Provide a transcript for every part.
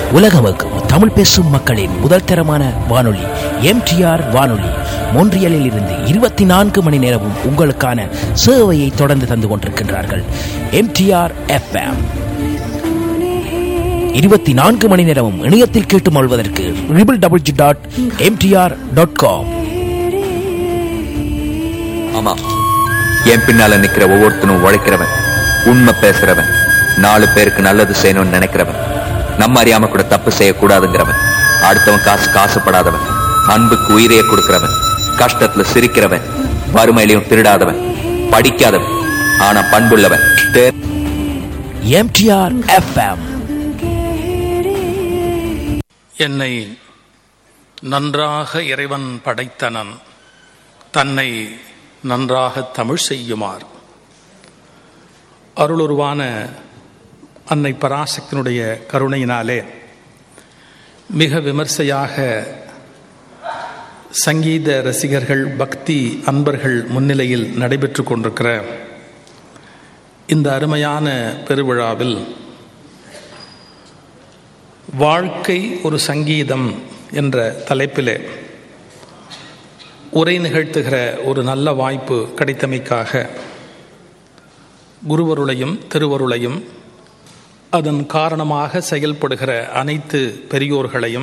உலகமக்கும் தமிழ் பேசும் மக்களின் முதல் தரமான வானொலி எம்டிஆர் வானொலி மொன்றியலில் இருந்து இருபத்தி நான்கு மணி நேரமும் உங்களுக்கான சேவையை தொடர்ந்து தந்து கொண்டிருக்கின்றார்கள் எம்டிஆர் எஃப்எம் இருபத்தி நான்கு மணி நேரமும் இணையத்தில் கேட்டு மொழ்வதற்கு triple double G dot MDR dot com ஆமா என் பின்னால நிக்கிற ஒவ்வொருத்தனும் உழைக்கிறவன் உண்மை பேசுறவன் நாலு பேருக்கு நல்லது செய்யணும்னு நினைக்கிறவன் நம்ம அறியாம கூட தப்பு செய்யக்கூடாதுங்கிறவன் அடுத்தவன் காசு காசுப்படாதவன் அன்புக்கு உயிரையே கொடுக்கிறவன் கஷ்டத்துல சிரிக்கிறவன் வறுமையிலையும் திருடாதவன் படிக்காதவன் ஆனா பண்புள்ளவன் தே- எம்டிஆர் எஃப்எம் என்னை நன்றாக இறைவன் படைத்தனன் தன்னை நன்றாக தமிழ் செய்யுமார் அருளுருவான அன்னை பராசக்தினுடைய கருணையினாலே மிக விமர்சையாக சங்கீத ரசிகர்கள் பக்தி அன்பர்கள் முன்னிலையில் நடைபெற்று கொண்டிருக்கிற இந்த அருமையான பெருவிழாவில் வாழ்க்கை ஒரு சங்கீதம் என்ற தலைப்பிலே உரை நிகழ்த்துகிற ஒரு நல்ல வாய்ப்பு கிடைத்தமைக்காக குருவருளையும் திருவருளையும் அதன் காரணமாக செயல்படுகிற அனைத்து பெரியோர்களையும்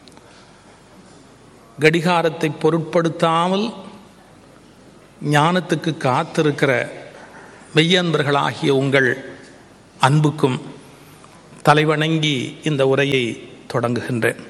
கடிகாரத்தை பொருட்படுத்தாமல் ஞானத்துக்கு காத்திருக்கிற மெய்யன்பர்களாகிய உங்கள் அன்புக்கும் தலைவணங்கி இந்த உரையை தொடங்குகின்றேன்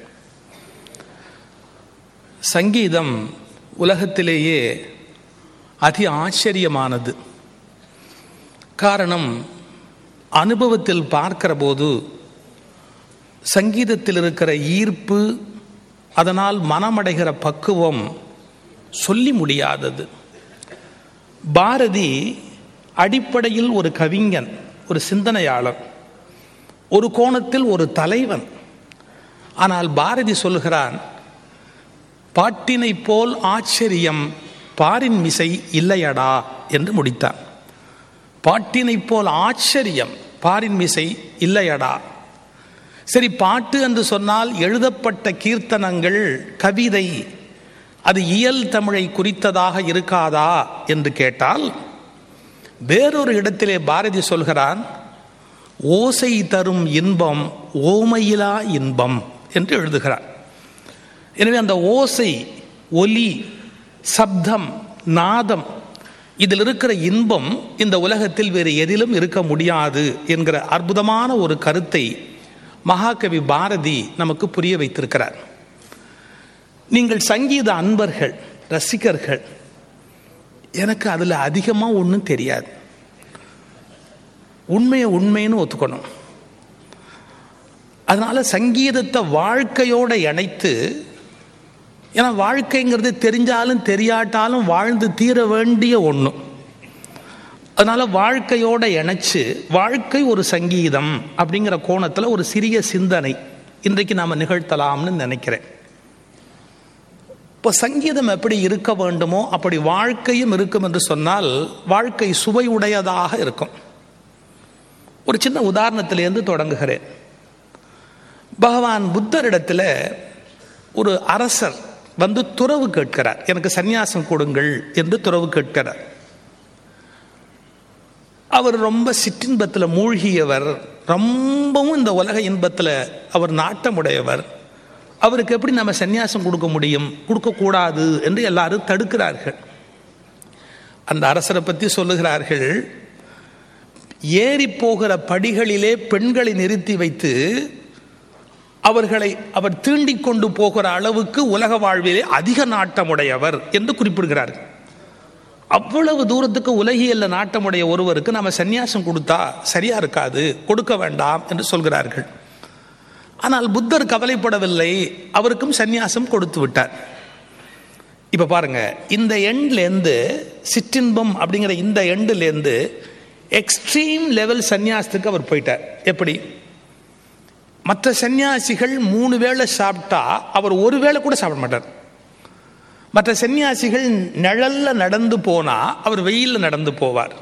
சங்கீதம் உலகத்திலேயே அதி ஆச்சரியமானது காரணம் அனுபவத்தில் பார்க்கிற போது சங்கீதத்தில் இருக்கிற ஈர்ப்பு அதனால் மனமடைகிற பக்குவம் சொல்லி முடியாதது பாரதி அடிப்படையில் ஒரு கவிஞன் ஒரு சிந்தனையாளர் ஒரு கோணத்தில் ஒரு தலைவன் ஆனால் பாரதி சொல்கிறான் பாட்டினை போல் ஆச்சரியம் பாரின் மிசை இல்லையடா என்று முடித்தான் பாட்டினை போல் ஆச்சரியம் பாரின் மிசை இல்லையடா சரி பாட்டு என்று சொன்னால் எழுதப்பட்ட கீர்த்தனங்கள் கவிதை அது இயல் தமிழை குறித்ததாக இருக்காதா என்று கேட்டால் வேறொரு இடத்திலே பாரதி சொல்கிறான் ஓசை தரும் இன்பம் ஓமையிலா இன்பம் என்று எழுதுகிறார் எனவே அந்த ஓசை ஒலி சப்தம் நாதம் இதில் இருக்கிற இன்பம் இந்த உலகத்தில் வேறு எதிலும் இருக்க முடியாது என்கிற அற்புதமான ஒரு கருத்தை மகாகவி பாரதி நமக்கு புரிய வைத்திருக்கிறார் நீங்கள் சங்கீத அன்பர்கள் ரசிகர்கள் எனக்கு அதில் அதிகமாக ஒன்றும் தெரியாது உண்மையை உண்மைன்னு ஒத்துக்கணும் அதனால சங்கீதத்தை வாழ்க்கையோட இணைத்து ஏன்னா வாழ்க்கைங்கிறது தெரிஞ்சாலும் தெரியாட்டாலும் வாழ்ந்து தீர வேண்டிய ஒன்று அதனால வாழ்க்கையோட இணைச்சு வாழ்க்கை ஒரு சங்கீதம் அப்படிங்கிற கோணத்தில் ஒரு சிறிய சிந்தனை இன்றைக்கு நாம் நிகழ்த்தலாம்னு நினைக்கிறேன் இப்போ சங்கீதம் எப்படி இருக்க வேண்டுமோ அப்படி வாழ்க்கையும் இருக்கும் என்று சொன்னால் வாழ்க்கை சுவை உடையதாக இருக்கும் ஒரு சின்ன உதாரணத்திலேருந்து தொடங்குகிறேன் பகவான் புத்தரிடத்தில் ஒரு அரசர் வந்து துறவு கேட்கிறார் எனக்கு சந்நியாசம் கொடுங்கள் என்று துறவு கேட்கிறார் அவர் ரொம்ப சிற்றின்பத்தில் மூழ்கியவர் ரொம்பவும் இந்த உலக இன்பத்தில் அவர் நாட்டமுடையவர் அவருக்கு எப்படி நம்ம சந்நியாசம் கொடுக்க முடியும் கொடுக்கக்கூடாது என்று எல்லாரும் தடுக்கிறார்கள் அந்த அரசரை பற்றி சொல்லுகிறார்கள் ஏறி போகிற படிகளிலே பெண்களை நிறுத்தி வைத்து அவர்களை அவர் தீண்டிக் கொண்டு போகிற அளவுக்கு உலக வாழ்விலே அதிக நாட்டமுடையவர் என்று குறிப்பிடுகிறார் அவ்வளவு தூரத்துக்கு உலகியல்ல நாட்டமுடைய ஒருவருக்கு நம்ம சந்நியாசம் கொடுத்தா சரியா இருக்காது கொடுக்க வேண்டாம் என்று சொல்கிறார்கள் ஆனால் புத்தர் கவலைப்படவில்லை அவருக்கும் சந்நியாசம் கொடுத்து விட்டார் இப்ப பாருங்க இந்த எண்ட்லேருந்து சிற்றின்பம் அப்படிங்கிற இந்த எண்டுலேருந்து எக்ஸ்ட்ரீம் லெவல் சந்நியாசத்துக்கு அவர் போயிட்டார் எப்படி மற்ற சன்னியாசிகள் மூணு வேளை சாப்பிட்டா அவர் ஒரு வேளை கூட சாப்பிட மாட்டார் மற்ற சன்னியாசிகள் நிழல்ல நடந்து போனா அவர் வெயில்ல நடந்து போவார்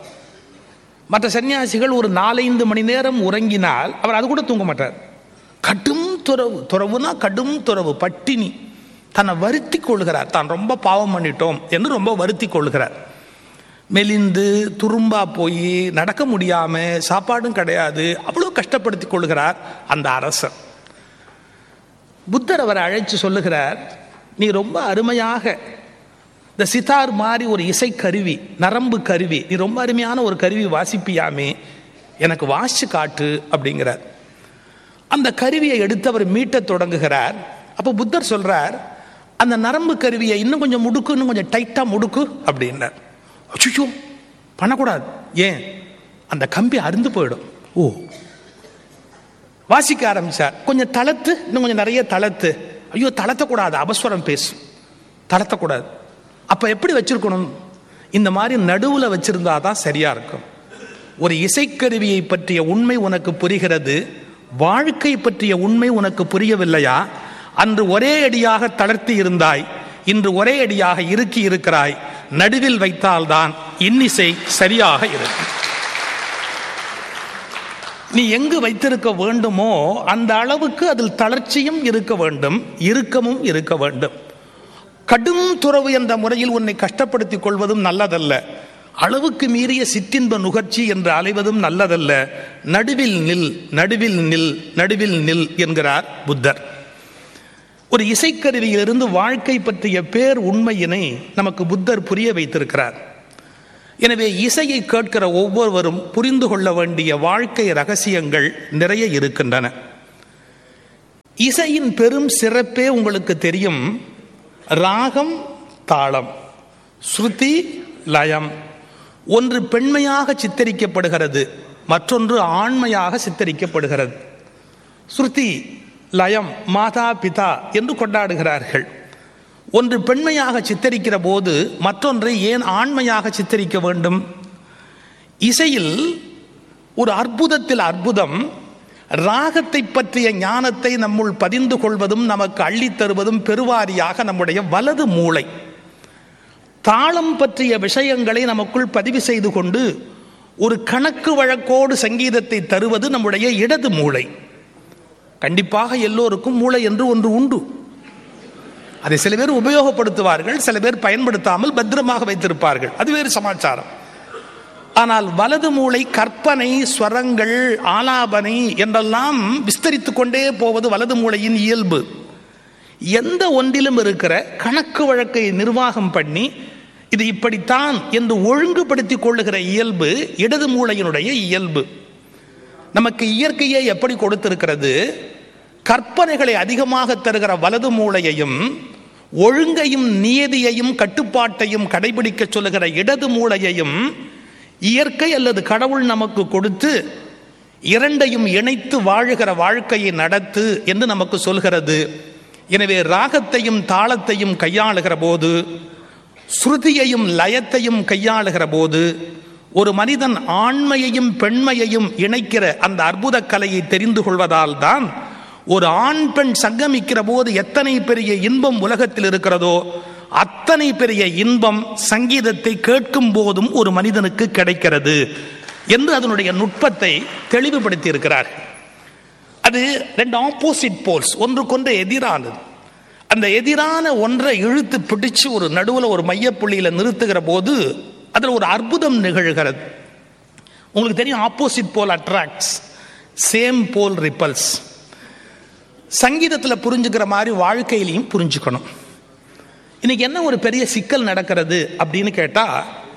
மற்ற சன்னியாசிகள் ஒரு நாலைந்து மணி நேரம் உறங்கினால் அவர் அது கூட தூங்க மாட்டார் கடும் துறவு துறவுனா கடும் துறவு பட்டினி தன்னை வருத்தி கொள்கிறார் தான் ரொம்ப பாவம் பண்ணிட்டோம் என்று ரொம்ப வருத்தி கொள்கிறார் மெலிந்து துரும்பா போய் நடக்க முடியாம சாப்பாடும் கிடையாது அவ்வளோ கஷ்டப்படுத்தி கொள்கிறார் அந்த அரசர் புத்தர் அவரை அழைச்சு சொல்லுகிறார் நீ ரொம்ப அருமையாக இந்த சிதார் மாதிரி ஒரு இசை கருவி நரம்பு கருவி நீ ரொம்ப அருமையான ஒரு கருவி வாசிப்பியாமே எனக்கு வாசிச்சு காட்டு அப்படிங்கிறார் அந்த கருவியை எடுத்து அவர் மீட்டத் தொடங்குகிறார் அப்போ புத்தர் சொல்றார் அந்த நரம்பு கருவியை இன்னும் கொஞ்சம் முடுக்கு இன்னும் கொஞ்சம் டைட்டா முடுக்கு அப்படின்னார் அச்சுச்சோ பண்ணக்கூடாது ஏன் அந்த கம்பி அருந்து போயிடும் ஓ வாசிக்க ஆரம்பிச்சார் கொஞ்சம் தளத்து இன்னும் கொஞ்சம் நிறைய தளத்து ஐயோ தளர்த்தக்கூடாது அபஸ்வரம் பேசும் தளர்த்தக்கூடாது அப்ப எப்படி வச்சிருக்கணும் இந்த மாதிரி நடுவுல வச்சிருந்தா தான் சரியா இருக்கும் ஒரு இசைக்கருவியை பற்றிய உண்மை உனக்கு புரிகிறது வாழ்க்கை பற்றிய உண்மை உனக்கு புரியவில்லையா அன்று ஒரே அடியாக தளர்த்தி இருந்தாய் இன்று ஒரே அடியாக இறுக்கி இருக்கிறாய் நடுவில் வைத்தால்தான் இன்னிசை சரியாக இருக்கும் நீ எங்கு வைத்திருக்க வேண்டுமோ அந்த அளவுக்கு அதில் தளர்ச்சியும் இருக்க வேண்டும் இறுக்கமும் இருக்க வேண்டும் கடும் துறவு என்ற முறையில் உன்னை கஷ்டப்படுத்திக் கொள்வதும் நல்லதல்ல அளவுக்கு மீறிய சிற்றின்ப நுகர்ச்சி என்று அலைவதும் நல்லதல்ல நடுவில் நில் நடுவில் நில் நடுவில் நில் என்கிறார் புத்தர் ஒரு இசைக்கருவியிலிருந்து வாழ்க்கை பற்றிய பேர் உண்மையினை நமக்கு புத்தர் புரிய வைத்திருக்கிறார் எனவே இசையை கேட்கிற ஒவ்வொருவரும் புரிந்து கொள்ள வேண்டிய வாழ்க்கை ரகசியங்கள் நிறைய இருக்கின்றன இசையின் பெரும் சிறப்பே உங்களுக்கு தெரியும் ராகம் தாளம் ஸ்ருதி லயம் ஒன்று பெண்மையாக சித்தரிக்கப்படுகிறது மற்றொன்று ஆண்மையாக சித்தரிக்கப்படுகிறது ஸ்ருதி லயம் மாதா பிதா என்று கொண்டாடுகிறார்கள் ஒன்று பெண்மையாக சித்தரிக்கிற போது மற்றொன்றை ஏன் ஆண்மையாக சித்தரிக்க வேண்டும் இசையில் ஒரு அற்புதத்தில் அற்புதம் ராகத்தை பற்றிய ஞானத்தை நம்முள் பதிந்து கொள்வதும் நமக்கு அள்ளித் தருவதும் பெருவாரியாக நம்முடைய வலது மூளை தாளம் பற்றிய விஷயங்களை நமக்குள் பதிவு செய்து கொண்டு ஒரு கணக்கு வழக்கோடு சங்கீதத்தை தருவது நம்முடைய இடது மூளை கண்டிப்பாக எல்லோருக்கும் மூளை என்று ஒன்று உண்டு அதை சில பேர் உபயோகப்படுத்துவார்கள் சில பேர் பயன்படுத்தாமல் பத்திரமாக வைத்திருப்பார்கள் அது வேறு சமாச்சாரம் ஆனால் வலது மூளை கற்பனை ஸ்வரங்கள் ஆலாபனை என்றெல்லாம் விஸ்தரித்து கொண்டே போவது வலது மூளையின் இயல்பு எந்த ஒன்றிலும் இருக்கிற கணக்கு வழக்கை நிர்வாகம் பண்ணி இது இப்படித்தான் என்று ஒழுங்குபடுத்தி கொள்ளுகிற இயல்பு இடது மூளையினுடைய இயல்பு நமக்கு இயற்கையை எப்படி கொடுத்திருக்கிறது கற்பனைகளை அதிகமாக தருகிற வலது மூளையையும் ஒழுங்கையும் நியதியையும் கட்டுப்பாட்டையும் கடைபிடிக்க சொல்லுகிற இடது மூளையையும் இயற்கை அல்லது கடவுள் நமக்கு கொடுத்து இரண்டையும் இணைத்து வாழுகிற வாழ்க்கையை நடத்து என்று நமக்கு சொல்கிறது எனவே ராகத்தையும் தாளத்தையும் கையாளுகிற போது ஸ்ருதியையும் லயத்தையும் கையாளுகிற போது ஒரு மனிதன் ஆண்மையையும் பெண்மையையும் இணைக்கிற அந்த அற்புத கலையை தெரிந்து கொள்வதால் தான் ஒரு ஆண் பெண் சங்கமிக்கிற போது எத்தனை பெரிய இன்பம் உலகத்தில் இருக்கிறதோ அத்தனை பெரிய இன்பம் சங்கீதத்தை கேட்கும் போதும் ஒரு மனிதனுக்கு கிடைக்கிறது என்று அதனுடைய நுட்பத்தை தெளிவுபடுத்தி இருக்கிறார் அது ரெண்டு ஆப்போசிட் போல்ஸ் ஒன்றுக்கொன்று எதிரானது அந்த எதிரான ஒன்றை இழுத்து பிடிச்சு ஒரு நடுவில் ஒரு மையப்புள்ளியில் நிறுத்துகிற போது அதில் ஒரு அற்புதம் நிகழ்கிறது உங்களுக்கு தெரியும் opposite pole attracts same pole repels சங்கீதத்தில் புரிஞ்சுக்கிற மாதிரி வாழ்க்கையிலையும் புரிஞ்சுக்கணும் இன்னைக்கு என்ன ஒரு பெரிய சிக்கல் நடக்கிறது அப்படின்னு கேட்டால்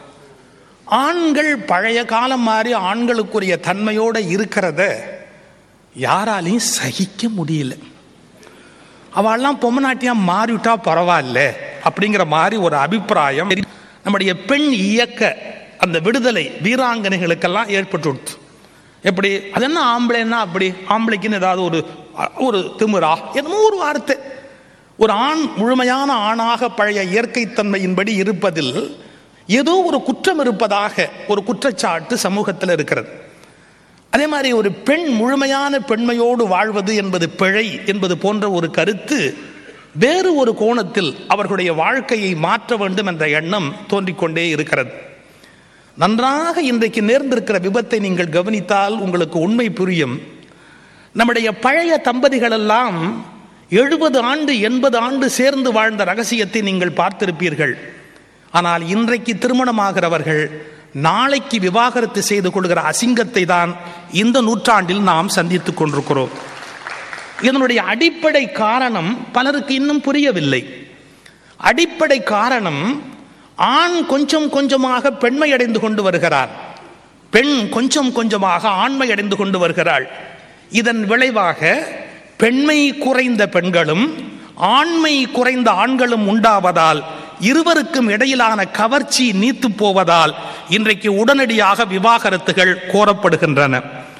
ஆண்கள் பழைய காலம் மாதிரி ஆண்களுக்குரிய தன்மையோடு இருக்கிறத யாராலையும் சகிக்க முடியல அவெல்லாம் பொம்மநாட்டியம் மாறிவிட்டா பரவாயில்ல அப்படிங்கிற மாதிரி ஒரு அபிப்பிராயம் நம்முடைய பெண் இயக்க அந்த விடுதலை வீராங்கனைகளுக்கெல்லாம் ஏற்பட்டு எப்படி அது என்ன ஆம்பளைன்னா அப்படி ஆம்பளைக்குன்னு ஏதாவது ஒரு ஒரு திமிரா என்னமோ ஒரு வார்த்தை ஒரு ஆண் முழுமையான ஆணாக பழைய இயற்கைத்தன்மையின்படி இருப்பதில் ஏதோ ஒரு குற்றம் இருப்பதாக ஒரு குற்றச்சாட்டு சமூகத்தில் இருக்கிறது அதே மாதிரி ஒரு பெண் முழுமையான பெண்மையோடு வாழ்வது என்பது பிழை என்பது போன்ற ஒரு கருத்து வேறு ஒரு கோணத்தில் அவர்களுடைய வாழ்க்கையை மாற்ற வேண்டும் என்ற எண்ணம் தோன்றிக்கொண்டே இருக்கிறது நன்றாக இன்றைக்கு நேர்ந்திருக்கிற விபத்தை நீங்கள் கவனித்தால் உங்களுக்கு உண்மை புரியும் நம்முடைய பழைய தம்பதிகள் எல்லாம் எழுபது ஆண்டு எண்பது ஆண்டு சேர்ந்து வாழ்ந்த ரகசியத்தை நீங்கள் பார்த்திருப்பீர்கள் ஆனால் இன்றைக்கு திருமணமாகிறவர்கள் நாளைக்கு விவாகரத்து செய்து கொள்கிற அசிங்கத்தை தான் இந்த நூற்றாண்டில் நாம் சந்தித்துக் கொண்டிருக்கிறோம் இதனுடைய அடிப்படை காரணம் பலருக்கு இன்னும் புரியவில்லை அடிப்படை காரணம் ஆண் கொஞ்சம் கொஞ்சமாக பெண்மை அடைந்து கொண்டு வருகிறார் பெண் கொஞ்சம் கொஞ்சமாக ஆண்மை அடைந்து கொண்டு வருகிறாள் இதன் விளைவாக பெண்மை குறைந்த பெண்களும் ஆண்மை குறைந்த ஆண்களும் உண்டாவதால் இருவருக்கும் இடையிலான கவர்ச்சி நீத்து போவதால் இன்றைக்கு உடனடியாக விவாகரத்துகள் கோரப்படுகின்றன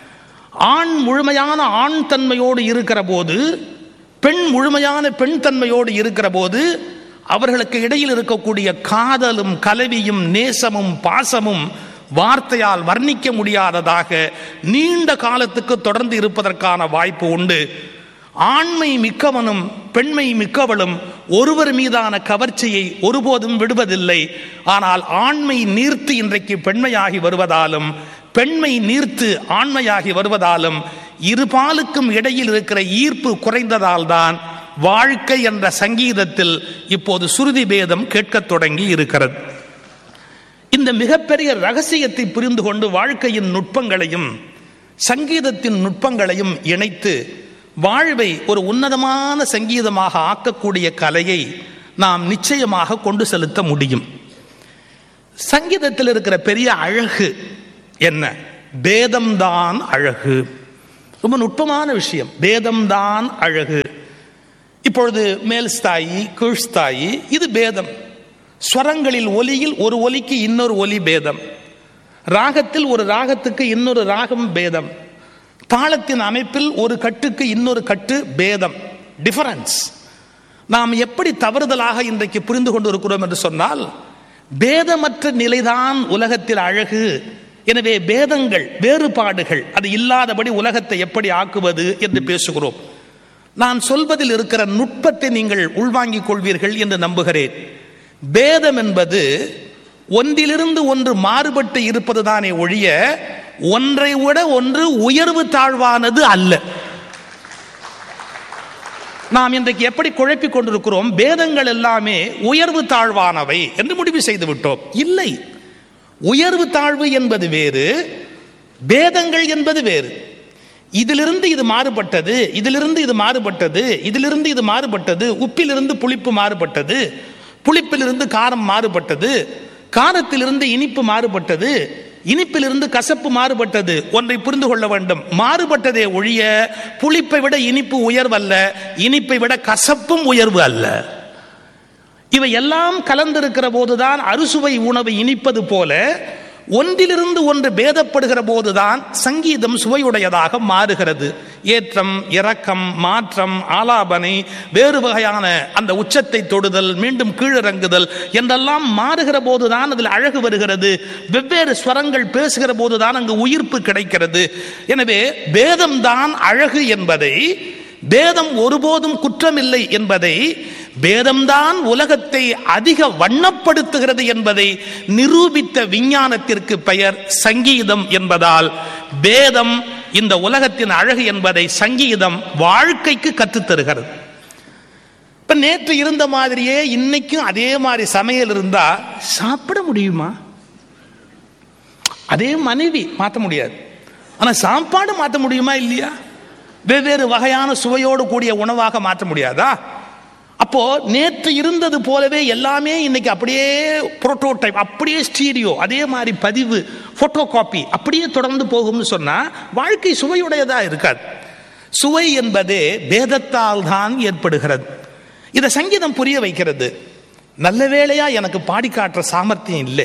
ஆண் முழுமையான ஆண் தன்மையோடு இருக்கிற போது பெண் முழுமையான பெண் தன்மையோடு இருக்கிற போது அவர்களுக்கு இடையில் இருக்கக்கூடிய காதலும் கலவியும் நேசமும் பாசமும் வார்த்தையால் வர்ணிக்க முடியாததாக நீண்ட காலத்துக்கு தொடர்ந்து இருப்பதற்கான வாய்ப்பு உண்டு ஆண்மை மிக்கவனும் பெண்மை மிக்கவளும் ஒருவர் மீதான கவர்ச்சியை ஒருபோதும் விடுவதில்லை ஆனால் ஆண்மை நீர்த்து இன்றைக்கு பெண்மையாகி வருவதாலும் பெண்மை நீர்த்து ஆண்மையாகி வருவதாலும் இருபாலுக்கும் இடையில் இருக்கிற ஈர்ப்பு குறைந்ததால் தான் வாழ்க்கை என்ற சங்கீதத்தில் இப்போது சுருதி பேதம் கேட்கத் தொடங்கி இருக்கிறது இந்த மிகப்பெரிய ரகசியத்தை புரிந்து கொண்டு வாழ்க்கையின் நுட்பங்களையும் சங்கீதத்தின் நுட்பங்களையும் இணைத்து வாழ்வை ஒரு உன்னதமான சங்கீதமாக ஆக்கக்கூடிய கலையை நாம் நிச்சயமாக கொண்டு செலுத்த முடியும் சங்கீதத்தில் இருக்கிற பெரிய அழகு என்ன பேதம்தான் அழகு ரொம்ப நுட்பமான விஷயம் பேதம்தான் அழகு இப்பொழுது மேல் ஸ்தாயி கீழ் ஸ்தாயி இது பேதம் ஸ்வரங்களில் ஒலியில் ஒரு ஒலிக்கு இன்னொரு ஒலி பேதம் ராகத்தில் ஒரு ராகத்துக்கு இன்னொரு ராகம் பேதம் தாளத்தின் அமைப்பில் ஒரு கட்டுக்கு இன்னொரு கட்டு பேதம் டிஃபரன்ஸ் நாம் எப்படி தவறுதலாக இன்றைக்கு புரிந்து கொண்டு இருக்கிறோம் என்று சொன்னால் பேதமற்ற நிலைதான் உலகத்தில் அழகு எனவே பேதங்கள் வேறுபாடுகள் அது இல்லாதபடி உலகத்தை எப்படி ஆக்குவது என்று பேசுகிறோம் நான் சொல்வதில் இருக்கிற நுட்பத்தை நீங்கள் உள்வாங்கிக் கொள்வீர்கள் என்று நம்புகிறேன் பேதம் என்பது ஒன்றிலிருந்து ஒன்று மாறுபட்டு இருப்பதுதானே ஒழிய ஒன்றை விட ஒன்று உயர்வு தாழ்வானது அல்ல நாம் இன்றைக்கு எப்படி குழப்பிக் கொண்டிருக்கிறோம் பேதங்கள் எல்லாமே உயர்வு தாழ்வானவை என்று முடிவு செய்து விட்டோம் இல்லை உயர்வு தாழ்வு என்பது வேறு பேதங்கள் என்பது வேறு இதிலிருந்து இது மாறுபட்டது இதிலிருந்து இது மாறுபட்டது இதிலிருந்து இது மாறுபட்டது உப்பிலிருந்து புளிப்பு மாறுபட்டது புளிப்பிலிருந்து காரம் மாறுபட்டது காரத்திலிருந்து இனிப்பு மாறுபட்டது இனிப்பிலிருந்து கசப்பு மாறுபட்டது ஒன்றை புரிந்து கொள்ள வேண்டும் மாறுபட்டதே ஒழிய புளிப்பை விட இனிப்பு உயர்வல்ல இனிப்பை விட கசப்பும் உயர்வு அல்ல இவை எல்லாம் கலந்திருக்கிற போதுதான் அறுசுவை உணவு இனிப்பது போல ஒன்றிலிருந்து ஒன்று பேதப்படுகிற போதுதான் சங்கீதம் சுவையுடையதாக மாறுகிறது ஏற்றம் இறக்கம் மாற்றம் ஆலாபனை வேறு வகையான அந்த உச்சத்தை தொடுதல் மீண்டும் கீழிறங்குதல் என்றெல்லாம் மாறுகிற போதுதான் அதில் அழகு வருகிறது வெவ்வேறு ஸ்வரங்கள் பேசுகிற போதுதான் அங்கு உயிர்ப்பு கிடைக்கிறது எனவே பேதம்தான் அழகு என்பதை பேதம் ஒருபோதும் குற்றமில்லை என்பதை பேதம்தான் உலகத்தை அதிக வண்ணப்படுத்துகிறது என்பதை நிரூபித்த விஞ்ஞானத்திற்கு பெயர் சங்கீதம் என்பதால் பேதம் இந்த உலகத்தின் அழகு என்பதை சங்கீதம் வாழ்க்கைக்கு கற்றுத்தருகிறது இப்ப நேற்று இருந்த மாதிரியே இன்னைக்கும் அதே மாதிரி சமையல் இருந்தா சாப்பிட முடியுமா அதே மனைவி மாற்ற முடியாது ஆனா சாப்பாடு மாற்ற முடியுமா இல்லையா வெவ்வேறு வகையான சுவையோடு கூடிய உணவாக மாற்ற முடியாதா அப்போ நேற்று இருந்தது போலவே எல்லாமே இன்னைக்கு அப்படியே புரோட்டோடைப் அப்படியே ஸ்டீரியோ அதே மாதிரி பதிவு போட்டோ காப்பி அப்படியே தொடர்ந்து போகும்னு சொன்னா வாழ்க்கை சுவையுடையதா இருக்காது சுவை என்பதே பேதத்தால் தான் ஏற்படுகிறது இதை சங்கீதம் புரிய வைக்கிறது நல்ல வேளையா எனக்கு பாடி காட்டுற சாமர்த்தியம் இல்லை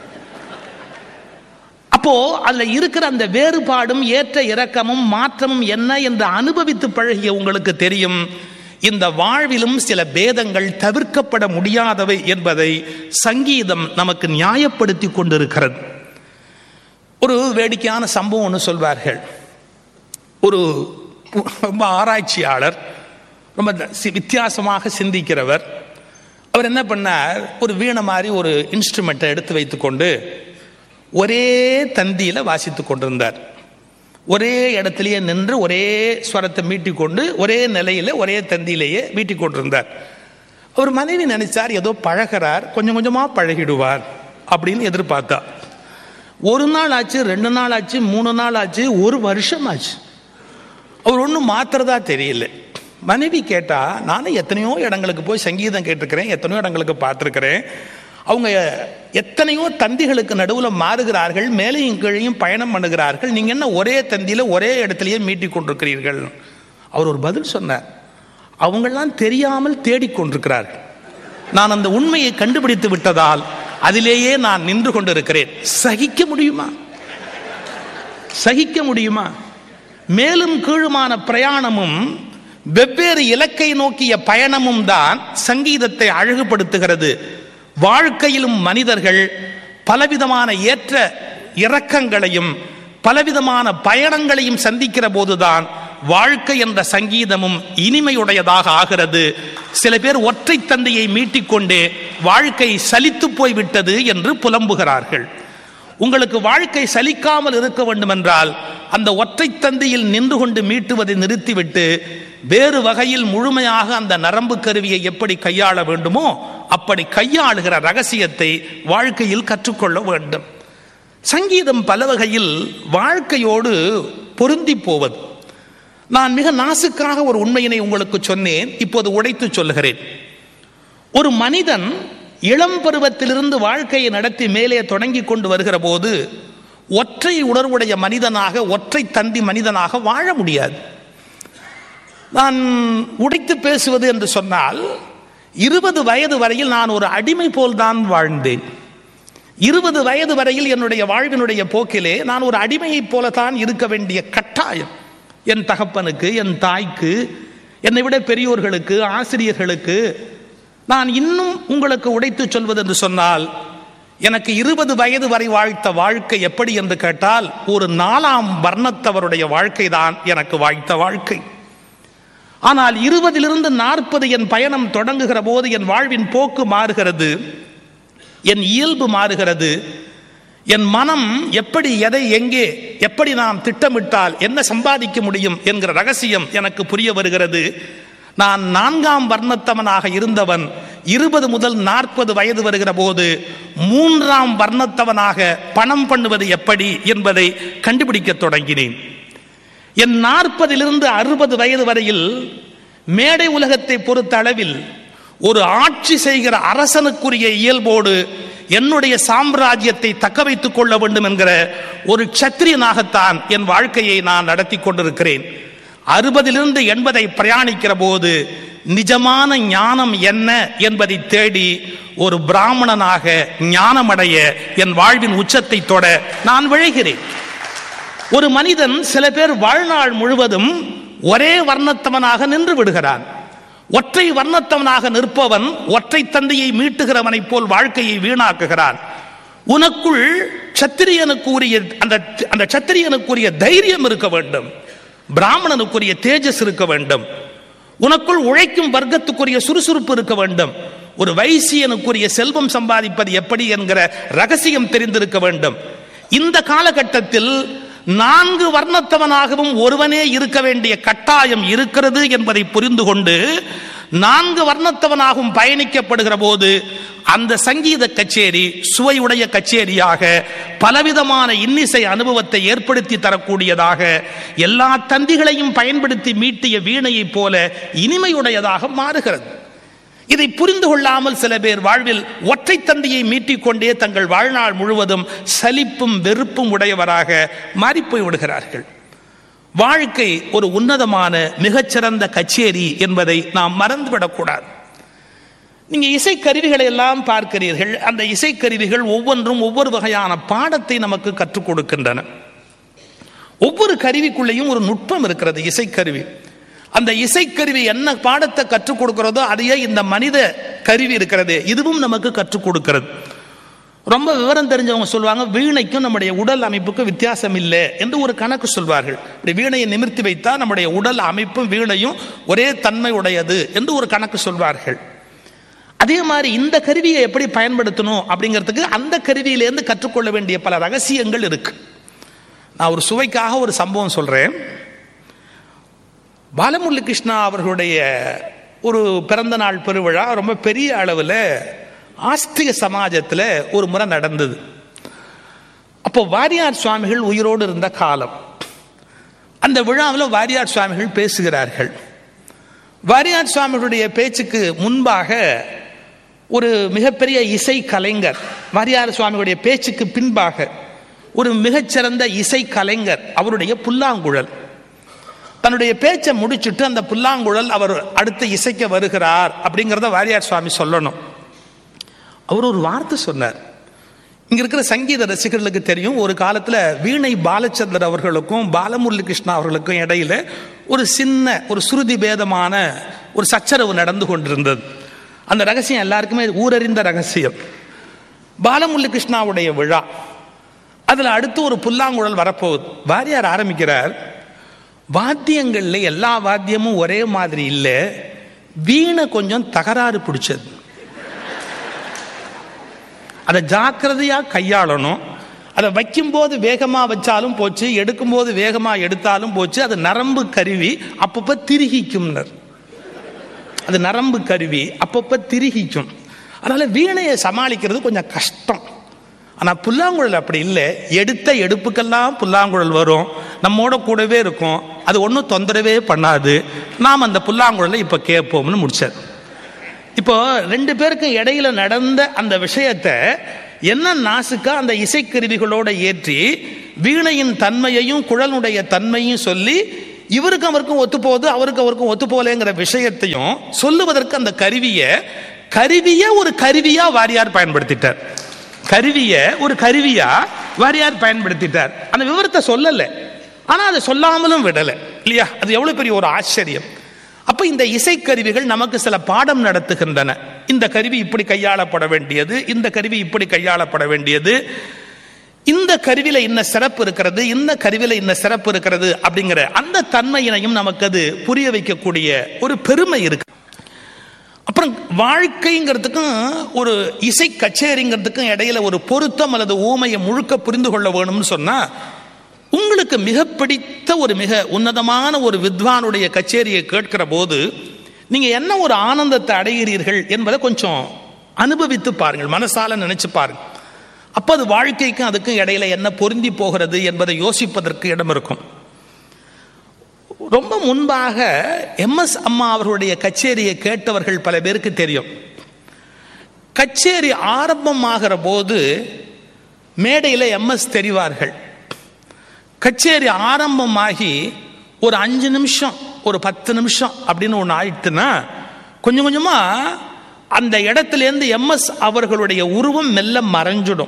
அப்போ அதுல இருக்கிற அந்த வேறுபாடும் ஏற்ற இறக்கமும் மாற்றமும் என்ன என்று அனுபவித்து பழகிய உங்களுக்கு தெரியும் இந்த வாழ்விலும் சில பேதங்கள் தவிர்க்கப்பட முடியாதவை என்பதை சங்கீதம் நமக்கு நியாயப்படுத்தி கொண்டிருக்கிறது ஒரு வேடிக்கையான சம்பவம் ஒன்று சொல்வார்கள் ஒரு ரொம்ப ஆராய்ச்சியாளர் ரொம்ப வித்தியாசமாக சிந்திக்கிறவர் அவர் என்ன பண்ணார் ஒரு வீணை மாதிரி ஒரு இன்ஸ்ட்ருமெண்ட்டை எடுத்து வைத்துக்கொண்டு ஒரே தந்தியில் வாசித்து கொண்டிருந்தார் ஒரே இடத்துலயே நின்று ஒரே ஸ்வரத்தை மீட்டிக்கொண்டு ஒரே நிலையில ஒரே தந்தியிலேயே மீட்டிக் கொண்டிருந்தார் ஒரு மனைவி நினைச்சார் ஏதோ பழகிறார் கொஞ்சம் கொஞ்சமா பழகிடுவார் அப்படின்னு எதிர்பார்த்தா ஒரு நாள் ஆச்சு ரெண்டு நாள் ஆச்சு மூணு நாள் ஆச்சு ஒரு வருஷம் ஆச்சு அவர் ஒன்றும் மாத்துறதா தெரியல மனைவி கேட்டா நானும் எத்தனையோ இடங்களுக்கு போய் சங்கீதம் கேட்டிருக்கிறேன் எத்தனையோ இடங்களுக்கு பார்த்துருக்கிறேன் அவங்க எத்தனையோ தந்திகளுக்கு நடுவில் மாறுகிறார்கள் மேலையும் கீழையும் பயணம் பண்ணுகிறார்கள் நீங்க என்ன ஒரே தந்தியில ஒரே இடத்துலயே மீட்டிக் கொண்டிருக்கிறீர்கள் அவர் ஒரு பதில் சொன்னார் அவங்கெல்லாம் தெரியாமல் தேடிக்கொண்டிருக்கிறார்கள் நான் அந்த உண்மையை கண்டுபிடித்து விட்டதால் அதிலேயே நான் நின்று கொண்டிருக்கிறேன் சகிக்க முடியுமா சகிக்க முடியுமா மேலும் கீழுமான பிரயாணமும் வெவ்வேறு இலக்கை நோக்கிய பயணமும் தான் சங்கீதத்தை அழகுபடுத்துகிறது வாழ்க்கையிலும் மனிதர்கள் பலவிதமான ஏற்ற இறக்கங்களையும் பலவிதமான பயணங்களையும் சந்திக்கிற போதுதான் வாழ்க்கை என்ற சங்கீதமும் இனிமையுடையதாக ஆகிறது சில பேர் ஒற்றை தந்தையை மீட்டிக்கொண்டே வாழ்க்கை சலித்து போய்விட்டது என்று புலம்புகிறார்கள் உங்களுக்கு வாழ்க்கை சலிக்காமல் இருக்க வேண்டுமென்றால் அந்த ஒற்றை தந்தியில் நின்று கொண்டு மீட்டுவதை நிறுத்திவிட்டு வேறு வகையில் முழுமையாக அந்த நரம்பு கருவியை எப்படி கையாள வேண்டுமோ அப்படி கையாளுகிற ரகசியத்தை வாழ்க்கையில் கற்றுக்கொள்ள வேண்டும் சங்கீதம் பல வகையில் வாழ்க்கையோடு பொருந்தி போவது நான் மிக நாசுக்காக ஒரு உண்மையினை உங்களுக்கு சொன்னேன் இப்போது உடைத்து சொல்லுகிறேன் ஒரு மனிதன் இளம் பருவத்திலிருந்து வாழ்க்கையை நடத்தி மேலே தொடங்கி கொண்டு வருகிற போது ஒற்றை உணர்வுடைய மனிதனாக ஒற்றை தந்தி மனிதனாக வாழ முடியாது நான் உடைத்து பேசுவது என்று சொன்னால் இருபது வயது வரையில் நான் ஒரு அடிமை போல்தான் வாழ்ந்தேன் இருபது வயது வரையில் என்னுடைய வாழ்வினுடைய போக்கிலே நான் ஒரு அடிமையைப் போலத்தான் இருக்க வேண்டிய கட்டாயம் என் தகப்பனுக்கு என் தாய்க்கு என்னை விட பெரியோர்களுக்கு ஆசிரியர்களுக்கு நான் இன்னும் உங்களுக்கு உடைத்து சொல்வது என்று சொன்னால் எனக்கு இருபது வயது வரை வாழ்த்த வாழ்க்கை எப்படி என்று கேட்டால் ஒரு நாலாம் வர்ணத்தவருடைய வாழ்க்கை தான் எனக்கு வாழ்த்த வாழ்க்கை ஆனால் இருபதிலிருந்து நாற்பது என் பயணம் தொடங்குகிற போது என் வாழ்வின் போக்கு மாறுகிறது என் இயல்பு மாறுகிறது என் மனம் எப்படி எதை எங்கே எப்படி நாம் திட்டமிட்டால் என்ன சம்பாதிக்க முடியும் என்கிற ரகசியம் எனக்கு புரிய வருகிறது நான் நான்காம் வர்ணத்தவனாக இருந்தவன் இருபது முதல் நாற்பது வயது வருகிற போது மூன்றாம் வர்ணத்தவனாக பணம் பண்ணுவது எப்படி என்பதை கண்டுபிடிக்க தொடங்கினேன் என் நாற்பதிலிருந்து அறுபது வயது வரையில் மேடை உலகத்தை பொறுத்த அளவில் ஒரு ஆட்சி செய்கிற அரசனுக்குரிய இயல்போடு என்னுடைய சாம்ராஜ்யத்தை தக்க வைத்துக் கொள்ள வேண்டும் என்கிற ஒரு சத்திரியனாகத்தான் என் வாழ்க்கையை நான் நடத்தி கொண்டிருக்கிறேன் அறுபதிலிருந்து எண்பதை பிரயாணிக்கிற போது நிஜமான ஞானம் என்ன என்பதை தேடி ஒரு பிராமணனாக ஞானமடைய என் வாழ்வின் உச்சத்தை தொட நான் விழைகிறேன் ஒரு மனிதன் சில பேர் வாழ்நாள் முழுவதும் ஒரே வர்ணத்தவனாக நின்று விடுகிறான் ஒற்றை வர்ணத்தவனாக நிற்பவன் ஒற்றை தந்தையை மீட்டுகிறவனைப் போல் வாழ்க்கையை வீணாக்குகிறான் உனக்குள் சத்திரியனுக்குரிய அந்த அந்த சத்திரியனுக்குரிய தைரியம் இருக்க வேண்டும் பிராமணனுக்குரிய தேஜஸ் இருக்க வேண்டும் உனக்குள் உழைக்கும் வர்க்கத்துக்குரிய சுறுசுறுப்பு இருக்க வேண்டும் ஒரு வைசியனுக்குரிய செல்வம் சம்பாதிப்பது எப்படி என்கிற ரகசியம் தெரிந்திருக்க வேண்டும் இந்த காலகட்டத்தில் நான்கு வர்ணத்தவனாகவும் ஒருவனே இருக்க வேண்டிய கட்டாயம் இருக்கிறது என்பதை புரிந்து கொண்டு நான்கு வர்ணத்தவனாகவும் பயணிக்கப்படுகிற போது அந்த சங்கீத கச்சேரி சுவையுடைய கச்சேரியாக பலவிதமான இன்னிசை அனுபவத்தை ஏற்படுத்தி தரக்கூடியதாக எல்லா தந்திகளையும் பயன்படுத்தி மீட்டிய வீணையைப் போல இனிமையுடையதாக மாறுகிறது இதை புரிந்து கொள்ளாமல் சில பேர் வாழ்வில் ஒற்றை தந்தியை மீட்டிக்கொண்டே தங்கள் வாழ்நாள் முழுவதும் சலிப்பும் வெறுப்பும் உடையவராக மாறிப்போய் விடுகிறார்கள் வாழ்க்கை ஒரு உன்னதமான மிகச்சிறந்த கச்சேரி என்பதை நாம் மறந்துவிடக்கூடாது நீங்க இசைக்கருவிகளை எல்லாம் பார்க்கிறீர்கள் அந்த இசைக்கருவிகள் ஒவ்வொன்றும் ஒவ்வொரு வகையான பாடத்தை நமக்கு கற்றுக் கொடுக்கின்றன ஒவ்வொரு கருவிக்குள்ளேயும் ஒரு நுட்பம் இருக்கிறது இசைக்கருவி அந்த இசைக்கருவி என்ன பாடத்தை கற்றுக் கொடுக்கிறதோ அதையே இந்த மனித கருவி இருக்கிறது இதுவும் நமக்கு கற்றுக் கொடுக்கிறது ரொம்ப விவரம் தெரிஞ்சவங்க சொல்லுவாங்க வீணைக்கும் நம்முடைய உடல் அமைப்புக்கும் வித்தியாசம் இல்லை என்று ஒரு கணக்கு சொல்வார்கள் இப்படி வீணையை நிமிர்த்தி வைத்தால் நம்முடைய உடல் அமைப்பும் வீணையும் ஒரே தன்மை உடையது என்று ஒரு கணக்கு சொல்வார்கள் அதே மாதிரி இந்த கருவியை எப்படி பயன்படுத்தணும் அப்படிங்கிறதுக்கு அந்த கருவியிலேருந்து கற்றுக்கொள்ள வேண்டிய பல ரகசியங்கள் இருக்கு நான் ஒரு சுவைக்காக ஒரு சம்பவம் சொல்கிறேன் பாலமுரளி கிருஷ்ணா அவர்களுடைய ஒரு பிறந்த நாள் பெருவிழா ரொம்ப பெரிய அளவில் ஆஸ்திக சமாஜத்தில் ஒரு முறை நடந்தது அப்போ வாரியார் சுவாமிகள் உயிரோடு இருந்த காலம் அந்த விழாவில் வாரியார் சுவாமிகள் பேசுகிறார்கள் வாரியார் சுவாமிகளுடைய பேச்சுக்கு முன்பாக ஒரு மிகப்பெரிய இசை கலைஞர் வாரியார் சுவாமிகளுடைய பேச்சுக்கு பின்பாக ஒரு மிகச்சிறந்த இசை கலைஞர் அவருடைய புல்லாங்குழல் தன்னுடைய பேச்சை முடிச்சுட்டு அந்த புல்லாங்குழல் அவர் அடுத்து இசைக்க வருகிறார் அப்படிங்கிறத வாரியார் சுவாமி சொல்லணும் அவர் ஒரு வார்த்தை சொன்னார் இங்க இருக்கிற சங்கீத ரசிகர்களுக்கு தெரியும் ஒரு காலத்துல வீணை பாலச்சந்தர் அவர்களுக்கும் பாலமுரளி கிருஷ்ணா அவர்களுக்கும் இடையில ஒரு சின்ன ஒரு சுருதி பேதமான ஒரு சச்சரவு நடந்து கொண்டிருந்தது அந்த ரகசியம் எல்லாருக்குமே ஊரறிந்த ரகசியம் பாலமுரளி கிருஷ்ணாவுடைய விழா அதுல அடுத்து ஒரு புல்லாங்குழல் வரப்போகுது வாரியார் ஆரம்பிக்கிறார் வாத்தியங்கள்ல எல்லா வாத்தியமும் ஒரே மாதிரி இல்லை வீணை கொஞ்சம் தகராறு பிடிச்சது அதை ஜாக்கிரதையா கையாளணும் அதை வைக்கும்போது வேகமாக வச்சாலும் போச்சு எடுக்கும்போது வேகமாக எடுத்தாலும் போச்சு அது நரம்பு கருவி அப்பப்போ திருகிக்கும்னர் அது நரம்பு கருவி அப்பப்போ திருகிக்கும் அதனால வீணையை சமாளிக்கிறது கொஞ்சம் கஷ்டம் ஆனால் புல்லாங்குழல் அப்படி இல்லை எடுத்த எடுப்புக்கெல்லாம் புல்லாங்குழல் வரும் நம்மோட கூடவே இருக்கும் அது ஒன்றும் தொந்தரவே பண்ணாது நாம் அந்த புல்லாங்குழலை இப்போ கேட்போம்னு முடிச்சார் இப்போ ரெண்டு பேருக்கும் இடையில நடந்த அந்த விஷயத்தை என்ன நாசுக்கா அந்த இசைக்கருவிகளோட ஏற்றி வீணையின் தன்மையையும் குழலுடைய தன்மையும் சொல்லி இவருக்கும் அவருக்கும் ஒத்து போகுது அவருக்கு அவருக்கும் ஒத்து போகலைங்கிற விஷயத்தையும் சொல்லுவதற்கு அந்த கருவியை கருவியை ஒரு கருவியா வாரியார் பயன்படுத்திட்டார் கருவியை ஒரு கருவியா வாரியார் பயன்படுத்திட்டார் அந்த விவரத்தை சொல்லலை ஆனா அதை சொல்லாமலும் விடலை இல்லையா அது எவ்வளவு பெரிய ஒரு ஆச்சரியம் அப்ப இந்த இசைக்கருவிகள் நமக்கு சில பாடம் நடத்துகின்றன இந்த கருவி இப்படி கையாளப்பட வேண்டியது இந்த கருவி இப்படி கையாளப்பட வேண்டியது இந்த கருவில இன்ன சிறப்பு இருக்கிறது இந்த கருவில இன்ன சிறப்பு இருக்கிறது அப்படிங்கிற அந்த தன்மையினையும் நமக்கு அது புரிய வைக்கக்கூடிய ஒரு பெருமை இருக்கு அப்புறம் வாழ்க்கைங்கிறதுக்கும் ஒரு இசை கச்சேரிங்கிறதுக்கும் இடையில ஒரு பொருத்தம் அல்லது ஊமையை முழுக்க புரிந்து கொள்ள வேணும்னு சொன்னா உங்களுக்கு மிக பிடித்த ஒரு மிக உன்னதமான ஒரு வித்வானுடைய கச்சேரியை கேட்கிற போது நீங்க என்ன ஒரு ஆனந்தத்தை அடைகிறீர்கள் என்பதை கொஞ்சம் அனுபவித்து பாருங்கள் மனசால நினைச்சு பாருங்க அப்ப அது வாழ்க்கைக்கும் அதுக்கும் இடையில என்ன பொருந்தி போகிறது என்பதை யோசிப்பதற்கு இடம் இருக்கும் ரொம்ப முன்பாக எம்எஸ் அம்மா அவர்களுடைய கச்சேரியை கேட்டவர்கள் பல பேருக்கு தெரியும் கச்சேரி ஆரம்பமாகிற போது மேடையில் எம்எஸ் தெரிவார்கள் கச்சேரி ஆரம்பமாகி ஒரு அஞ்சு நிமிஷம் ஒரு பத்து நிமிஷம் அப்படின்னு ஒன்று ஆயிட்டுன்னா கொஞ்சம் கொஞ்சமாக அந்த இடத்துலேருந்து எம்எஸ் அவர்களுடைய உருவம் மெல்ல மறைஞ்சிடும்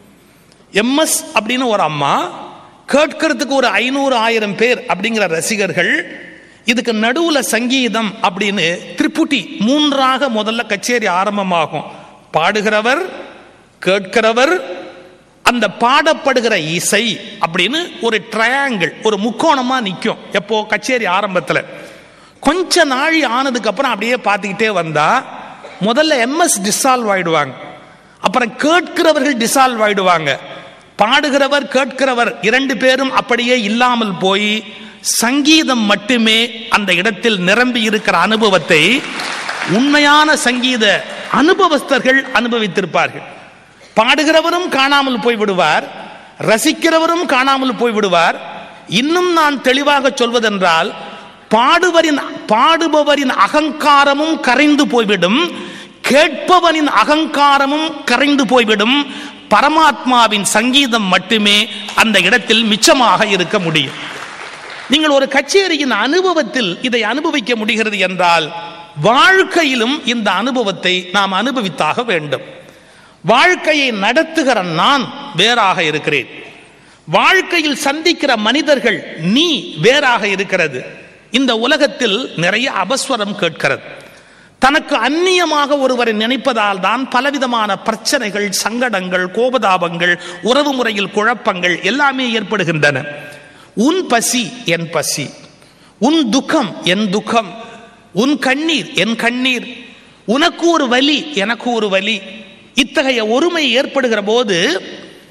எம்எஸ் அப்படின்னு ஒரு அம்மா கேட்கறதுக்கு ஒரு ஐநூறு ஆயிரம் பேர் அப்படிங்கிற ரசிகர்கள் இதுக்கு நடுவில் சங்கீதம் அப்படின்னு திரிபுட்டி மூன்றாக முதல்ல கச்சேரி ஆரம்பமாகும் பாடுகிறவர் கேட்கிறவர் அந்த பாடப்படுகிற இசை அப்படின்னு ஒரு ட்ரையாங்கிள் ஒரு முக்கோணமா நிற்கும் எப்போ கச்சேரி ஆரம்பத்தில் கொஞ்ச நாழி ஆனதுக்கு அப்புறம் அப்படியே பார்த்துக்கிட்டே வந்தா முதல்ல எம்எஸ் டிசால்வ் ஆயிடுவாங்க அப்புறம் கேட்கிறவர்கள் டிசால்வ் ஆயிடுவாங்க பாடுகிறவர் கேட்கிறவர் இரண்டு பேரும் அப்படியே இல்லாமல் போய் சங்கீதம் மட்டுமே அந்த இடத்தில் நிரம்பி இருக்கிற அனுபவத்தை உண்மையான சங்கீத அனுபவஸ்தர்கள் அனுபவித்திருப்பார்கள் பாடுகிறவரும் காணாமல் போய் விடுவார் ரசிக்கிறவரும் காணாமல் போய் விடுவார் இன்னும் நான் தெளிவாக சொல்வதென்றால் பாடுவரின் பாடுபவரின் அகங்காரமும் கரைந்து போய்விடும் கேட்பவனின் அகங்காரமும் கரைந்து போய்விடும் பரமாத்மாவின் சங்கீதம் மட்டுமே அந்த இடத்தில் மிச்சமாக இருக்க முடியும் நீங்கள் ஒரு கச்சேரியின் அனுபவத்தில் இதை அனுபவிக்க முடிகிறது என்றால் வாழ்க்கையிலும் இந்த அனுபவத்தை நாம் அனுபவித்தாக வேண்டும் வாழ்க்கையை நடத்துகிற நான் வேறாக இருக்கிறேன் வாழ்க்கையில் சந்திக்கிற மனிதர்கள் நீ வேறாக இருக்கிறது இந்த உலகத்தில் நிறைய அபஸ்வரம் கேட்கிறது தனக்கு அந்நியமாக ஒருவரை நினைப்பதால் தான் பலவிதமான பிரச்சனைகள் சங்கடங்கள் கோபதாபங்கள் உறவு முறையில் குழப்பங்கள் எல்லாமே ஏற்படுகின்றன உன் பசி என் பசி உன் துக்கம் என் துக்கம் உன் கண்ணீர் என் கண்ணீர் உனக்கு ஒரு வலி எனக்கு ஒரு வலி இத்தகைய ஒருமை ஏற்படுகிற போது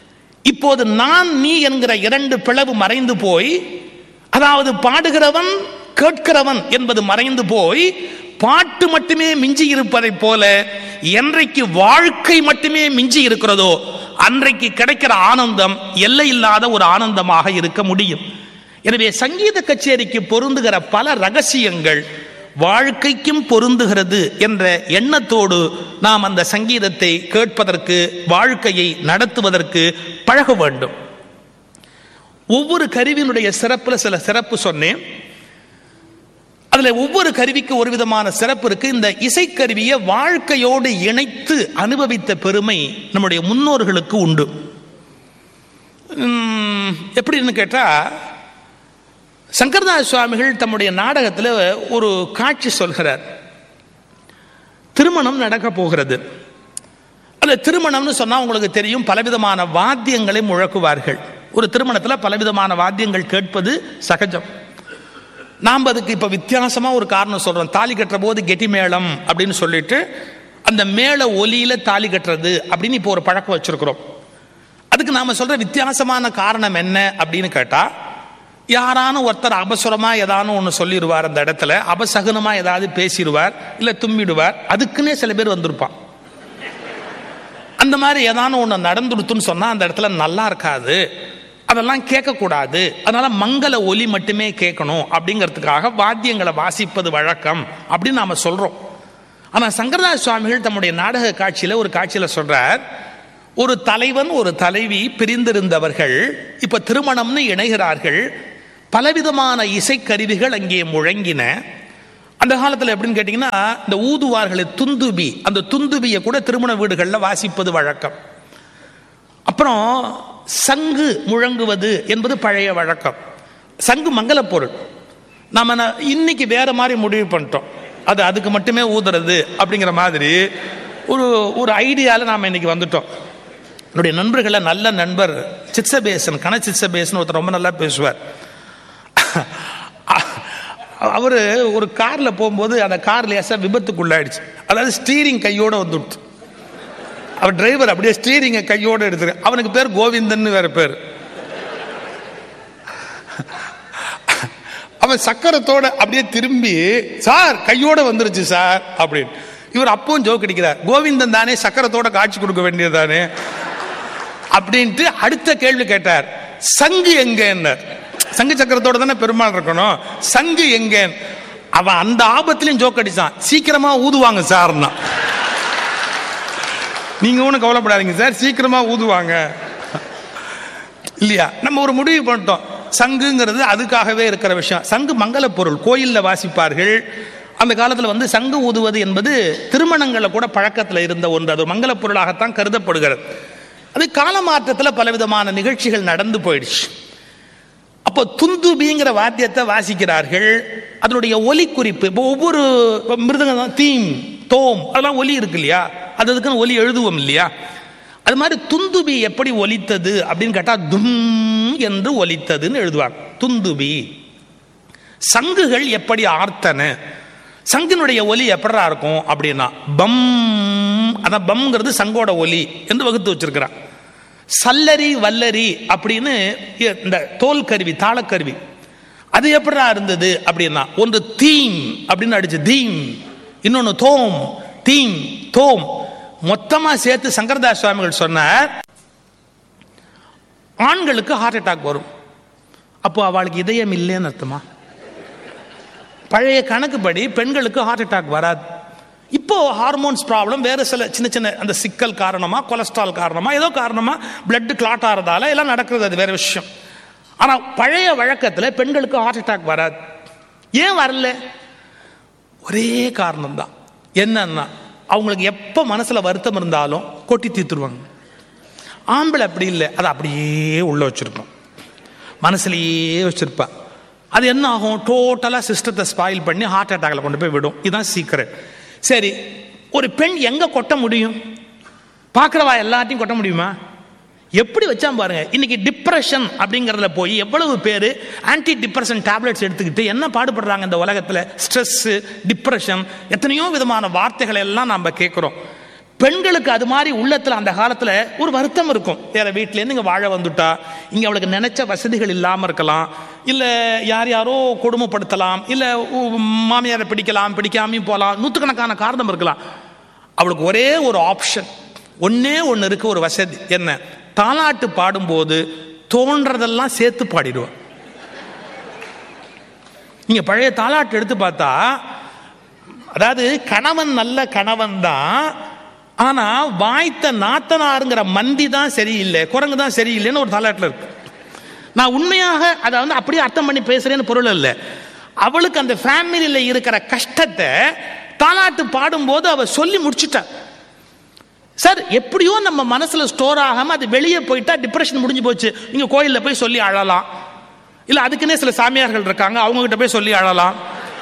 இப்போது நான் நீ என்கிற இரண்டு பிளவு மறைந்து போய் அதாவது பாடுகிறவன் கேட்கிறவன் என்பது மறைந்து போய் பாட்டு மட்டுமே மிஞ்சி இருப்பதைப் போல என்றைக்கு வாழ்க்கை மட்டுமே மிஞ்சி இருக்கிறதோ அன்றைக்கு கிடைக்கிற ஆனந்தம் எல்லை இல்லாத ஒரு ஆனந்தமாக இருக்க முடியும் எனவே சங்கீத கச்சேரிக்கு பொருந்துகிற பல ரகசியங்கள் வாழ்க்கைக்கும் பொருந்துகிறது என்ற எண்ணத்தோடு நாம் அந்த சங்கீதத்தை கேட்பதற்கு வாழ்க்கையை நடத்துவதற்கு பழக வேண்டும் ஒவ்வொரு கருவியினுடைய சிறப்புல சில சிறப்பு சொன்னேன் அதுல ஒவ்வொரு கருவிக்கு ஒரு விதமான சிறப்பு இருக்கு இந்த இசைக்கருவியை வாழ்க்கையோடு இணைத்து அனுபவித்த பெருமை நம்முடைய முன்னோர்களுக்கு உண்டு உம், எப்படின்னு கேட்டா சங்கரதாஸ் சுவாமிகள் தம்முடைய நாடகத்தில் ஒரு காட்சி சொல்கிறார் திருமணம் நடக்க போகிறது அந்த திருமணம்னு சொன்னா உங்களுக்கு தெரியும் பலவிதமான வாத்தியங்களை முழக்குவார்கள் ஒரு திருமணத்தில் பலவிதமான வாத்தியங்கள் கேட்பது சகஜம் நாம் அதுக்கு இப்போ வித்தியாசமா ஒரு காரணம் சொல்றோம் தாலி கட்டுற போது கெட்டி மேளம் அப்படின்னு சொல்லிட்டு அந்த மேள ஒலியில தாலி கட்டுறது அப்படின்னு இப்போ ஒரு பழக்கம் வச்சிருக்கிறோம் அதுக்கு நாம சொல்ற வித்தியாசமான காரணம் என்ன அப்படின்னு கேட்டா யாரான ஒருத்தர் அபசுரமா ஏதானு ஒன்று சொல்லிடுவார் அந்த இடத்துல அபசகுனமா ஏதாவது பேசிடுவார் இல்ல தும்மிடுவார் அதுக்குன்னே சில பேர் வந்திருப்பான் அந்த மாதிரி ஏதானு ஒன்று நடந்துடுத்துன்னு சொன்னா அந்த இடத்துல நல்லா இருக்காது அதெல்லாம் கேட்கக்கூடாது அதனால மங்கள ஒலி மட்டுமே கேட்கணும் அப்படிங்கிறதுக்காக வாத்தியங்களை வாசிப்பது வழக்கம் அப்படின்னு நாம சொல்றோம் ஆனா சங்கரதாஸ் சுவாமிகள் தம்முடைய நாடக காட்சியில ஒரு காட்சியில சொல்றார் ஒரு தலைவன் ஒரு தலைவி பிரிந்திருந்தவர்கள் இப்ப திருமணம்னு இணைகிறார்கள் பலவிதமான இசைக்கருவிகள் அங்கே முழங்கின அந்த காலத்தில் எப்படின்னு கேட்டிங்கன்னா இந்த ஊதுவார்களே துந்துபி அந்த துந்துபியை கூட திருமண வீடுகளில் வாசிப்பது வழக்கம் அப்புறம் சங்கு முழங்குவது என்பது பழைய வழக்கம் சங்கு மங்களப் பொருள் நாம ந- இன்னைக்கு வேற மாதிரி முடிவு பண்ணிட்டோம் அது அதுக்கு மட்டுமே ஊதுறது அப்படிங்கிற மாதிரி ஒரு ஒரு ஐடியாவில் நாம் இன்னைக்கு வந்துட்டோம் என்னுடைய நண்பர்கள நல்ல நண்பர் சித்சபேசன் கன சித்சபேசன் ஒருத்தர் ரொம்ப நல்லா பேசுவார் அவர் ஒரு காரில் போகும்போது அந்த கார் லேசாக விபத்துக்குள்ளாயிடுச்சு அதாவது ஸ்டீரிங் கையோட வந்துடுச்சு அவர் டிரைவர் அப்படியே ஸ்டீரிங்கை கையோட எடுத்துரு அவனுக்கு பேர் கோவிந்தன் வேற பேர் அவன் சக்கரத்தோட அப்படியே திரும்பி சார் கையோட வந்துருச்சு சார் அப்படின்னு இவர் அப்பவும் ஜோக் அடிக்கிறார் கோவிந்தன் தானே சக்கரத்தோட காட்சி கொடுக்க வேண்டியது தானே அப்படின்ட்டு அடுத்த கேள்வி கேட்டார் சங்கு எங்கன்னார் சங்கு சக்கரத்தோட தானே பெருமாள் இருக்கணும் சங்கு எங்கன்னு அவன் அந்த ஆபத்திலையும் ஜோக் அடிச்சான் சீக்கிரமா ஊதுவாங்க சார்னா நீங்க ஒன்றும் கவலைப்படாதீங்க சார் சீக்கிரமா ஊதுவாங்க இல்லையா நம்ம ஒரு முடிவு பண்ணிட்டோம் சங்குங்கிறது அதுக்காகவே இருக்கிற விஷயம் சங்கு மங்கள பொருள் கோயிலில் வாசிப்பார்கள் அந்த காலத்தில் வந்து சங்கு ஊதுவது என்பது திருமணங்களில் கூட பழக்கத்தில் இருந்த ஒன்று அது ஒரு மங்கள பொருளாகத்தான் கருதப்படுகிறது அது காலமாற்றத்தில் பலவிதமான நிகழ்ச்சிகள் நடந்து போயிடுச்சு அப்போ துந்துபிங்கிற வாத்தியத்தை வாசிக்கிறார்கள் அதனுடைய ஒலி குறிப்பு இப்போ ஒவ்வொரு இப்போ மிருதங்கம் தீம் தோம் அதெல்லாம் ஒலி இருக்கு இல்லையா அது அதுக்குன்னு ஒலி எழுதுவோம் இல்லையா அது மாதிரி துந்துபி எப்படி ஒலித்தது அப்படின்னு கேட்டால் தும் என்று ஒலித்ததுன்னு எழுதுவாங்க துந்துபி சங்குகள் எப்படி ஆர்த்தன சங்கினுடைய ஒலி எப்படா இருக்கும் அப்படின்னா பம் அதான் பம்ங்கிறது சங்கோட ஒலி என்று வகுத்து வச்சிருக்கிறான் சல்லரி வல்லரி அப்படின்னு இந்த தோல் கருவி தாளக்கருவி அது எப்படா இருந்தது அப்படின்னா ஒன்று தீம் அப்படின்னு அடிச்சு தீம் இன்னொன்று தோம் தீம் தோம் மொத்தமா சேர்த்து சங்கரதாஸ் சுவாமிகள் சொன்னார் ஆண்களுக்கு ஹார்ட் அட்டாக் வரும் அப்போ அவளுக்கு இதயம் இல்லைன்னு அர்த்தமா பழைய கணக்குப்படி பெண்களுக்கு ஹார்ட் அட்டாக் வராது இப்போ ஹார்மோன்ஸ் ப்ராப்ளம் வேற சில சின்ன சின்ன அந்த சிக்கல் காரணமா கொலஸ்ட்ரால் காரணமா ஏதோ காரணமா பிளட் கிளாட் ஆறதால எல்லாம் நடக்கிறது அது வேற விஷயம் ஆனா பழைய வழக்கத்துல பெண்களுக்கு ஹார்ட் அட்டாக் வராது ஏன் வரல ஒரே காரணம் தான் என்னன்னா அவங்களுக்கு எப்போ மனசுல வருத்தம் இருந்தாலும் கொட்டி தீர்த்துருவாங்க ஆம்பளை அப்படி இல்லை அதை அப்படியே உள்ள வச்சிருப்போம் மனசுலயே வச்சிருப்பா அது என்ன ஆகும் டோட்டலாக சிஸ்டத்தை ஸ்பாயில் பண்ணி ஹார்ட் அட்டாக்ல கொண்டு போய் விடும் இதுதான் சீக்கிரம் சரி ஒரு பெண் எங்க கொட்ட முடியும் பார்க்குறவா எல்லாத்தையும் கொட்ட முடியுமா எப்படி வச்சா பாருங்க இன்னைக்கு டிப்ரெஷன் அப்படிங்கிறதுல போய் எவ்வளவு பேர் ஆன்டி டிப்ரெஷன் டேப்லெட்ஸ் எடுத்துக்கிட்டு என்ன பாடுபடுறாங்க இந்த உலகத்தில் ஸ்ட்ரெஸ் டிப்ரெஷன் எத்தனையோ விதமான வார்த்தைகளை எல்லாம் நம்ம கேட்குறோம் பெண்களுக்கு அது மாதிரி உள்ளத்தில் அந்த காலத்தில் ஒரு வருத்தம் இருக்கும் வேற வீட்டிலேருந்து இங்கே வாழ வந்துட்டா இங்கே அவளுக்கு நினைச்ச வசதிகள் இல்லாமல் இருக்கலாம் இல்லை யார் யாரோ கொடுமைப்படுத்தலாம் இல்லை மாமியாரை பிடிக்கலாம் பிடிக்காமையும் போகலாம் நூற்றுக்கணக்கான காரணம் இருக்கலாம் அவளுக்கு ஒரே ஒரு ஆப்ஷன் ஒன்னே ஒன்று இருக்கு ஒரு வசதி என்ன தாலாட்டு பாடும்போது தோன்றதெல்லாம் சேர்த்து பாடிடுவான் நீங்க பழைய தாலாட்டு எடுத்து பார்த்தா அதாவது கணவன் நல்ல கணவன் தான் ஆனா வாய்த்த நாத்தனாருங்கிற மந்தி தான் சரியில்லை குரங்கு தான் சரியில்லைன்னு ஒரு தாலாட்டில் இருக்கு நான் உண்மையாக அதை வந்து அப்படியே அர்த்தம் பண்ணி பேசுறேன்னு பொருள் இல்லை அவளுக்கு அந்த ஃபேமிலியில் இருக்கிற கஷ்டத்தை தாலாட்டு பாடும்போது அவ சொல்லி முடிச்சுட்டா சார் எப்படியோ நம்ம மனசுல ஸ்டோர் ஆகாம அது வெளியே போயிட்டா டிப்ரெஷன் முடிஞ்சு போச்சு நீங்க கோயில்ல போய் சொல்லி அழலாம் இல்ல அதுக்குன்னே சில சாமியார்கள் இருக்காங்க அவங்க கிட்ட போய் சொல்லி அழலாம்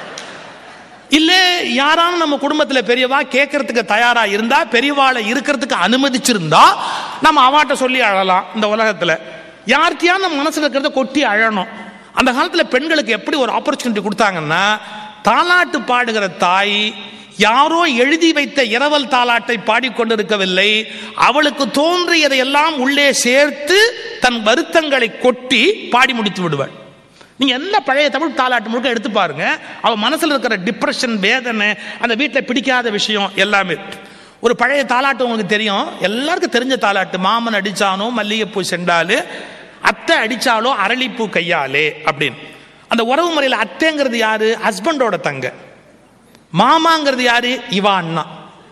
இல்ல யாராலும் நம்ம குடும்பத்துல பெரியவா கேட்கறதுக்கு தயாரா இருந்தா பெரியவாளை இருக்கிறதுக்கு அனுமதிச்சிருந்தா நம்ம அவாட்ட சொல்லி அழலாம் இந்த உலகத்துல யார்கிட்டயா நம்ம மனசுல இருக்கிறத கொட்டி அழணும் அந்த காலத்துல பெண்களுக்கு எப்படி ஒரு ஆப்பர்ச்சுனிட்டி கொடுத்தாங்கன்னா தாலாட்டு பாடுகிற தாய் யாரோ எழுதி வைத்த இரவல் தாலாட்டை பாடிக்கொண்டிருக்கவில்லை அவளுக்கு தோன்றியதை எல்லாம் உள்ளே சேர்த்து தன் வருத்தங்களை கொட்டி பாடி முடித்து விடுவாள் நீங்க எல்லா பழைய தமிழ் தாலாட்டு முழுக்க எடுத்து பாருங்க அவ மனசுல இருக்கிற டிப்ரெஷன் வேதனை அந்த வீட்டில் பிடிக்காத விஷயம் எல்லாமே ஒரு பழைய தாலாட்டு உங்களுக்கு தெரியும் எல்லாருக்கும் தெரிஞ்ச தாலாட்டு மாமன் அடிச்சானோ மல்லிகைப்பூ செண்டாலு அத்தை அடிச்சாலோ அரளிப்பூ கையாலே அப்படின்னு அந்த உறவு முறையில் அத்தைங்கிறது யாரு ஹஸ்பண்டோட தங்க மாமாங்கிறது யாரு இவா அண்ணா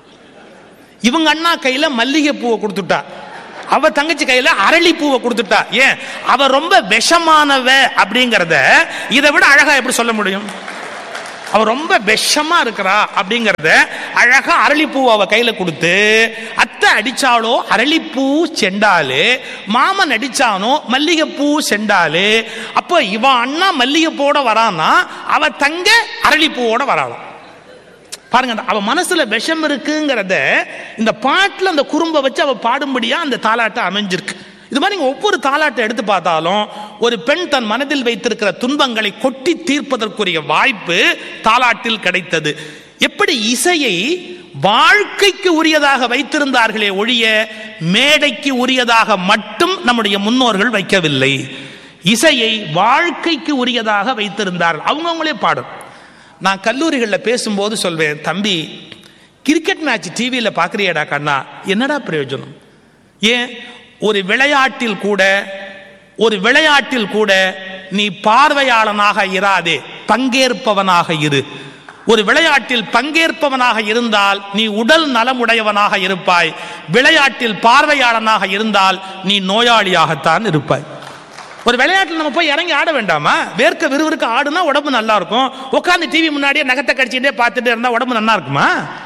இவங்க அண்ணா கையில மல்லிகை பூவை கொடுத்துட்டா அவ தங்கச்சி கையில அரளி பூவை கொடுத்துட்டா ஏன் அவ ரொம்ப விஷமானவ அப்படிங்கறத இதை விட அழகா எப்படி சொல்ல முடியும் அவ ரொம்ப விஷமா இருக்கிறா அப்படிங்கறத அழகா அரளிப்பூ அவ கையில கொடுத்து அத்தை அடிச்சாலோ அரளிப்பூ செண்டாலு மாமன் அடிச்சானோ மல்லிகைப்பூ செண்டாலு அப்போ இவ அண்ணா மல்லிகைப்பூவோட வரானா அவ தங்க அரளிப்பூவோட வராளாம் பாருங்க அந்த- அவ மனசுல விஷம் இருக்குங்கிறத இந்த பாட்டுல அந்த குறும்ப வச்சு அவ பாடும்படியா அந்த தாலாட்டு அமைஞ்சிருக்கு இது மாதிரி நீங்க ஒவ்வொரு தாலாட்டை எடுத்து பார்த்தாலும் ஒரு பெண் தன் மனதில் வைத்திருக்கிற துன்பங்களை கொட்டி தீர்ப்பதற்குரிய வாய்ப்பு தாலாட்டில் கிடைத்தது எப்படி இசையை வாழ்க்கைக்கு உரியதாக வைத்திருந்தார்களே ஒழிய மேடைக்கு உரியதாக மட்டும் நம்முடைய முன்னோர்கள் வைக்கவில்லை இசையை வாழ்க்கைக்கு உரியதாக வைத்திருந்தார்கள் அவங்கவுங்களே பாடும் நான் கல்லூரிகளில் பேசும்போது சொல்வேன் தம்பி கிரிக்கெட் மேட்ச் டிவியில் பார்க்குறியடா கண்ணா என்னடா பிரயோஜனம் ஏன் ஒரு விளையாட்டில் கூட ஒரு விளையாட்டில் கூட நீ பார்வையாளனாக இராதே பங்கேற்பவனாக இரு ஒரு விளையாட்டில் பங்கேற்பவனாக இருந்தால் நீ உடல் நலமுடையவனாக இருப்பாய் விளையாட்டில் பார்வையாளனாக இருந்தால் நீ நோயாளியாகத்தான் இருப்பாய் ஒரு விளையாட்டில் நம்ம போய் இறங்கி ஆட வேண்டாமா வேர்க்க விறுவிறுக்க ஆடுனா உடம்பு நல்லா இருக்கும் உட்காந்து டிவி முன்னாடியே நகத்தை கடிச்சுட்டே பார்த்துட்டே இருந்தா உடம்பு நல்லா இருக்குமா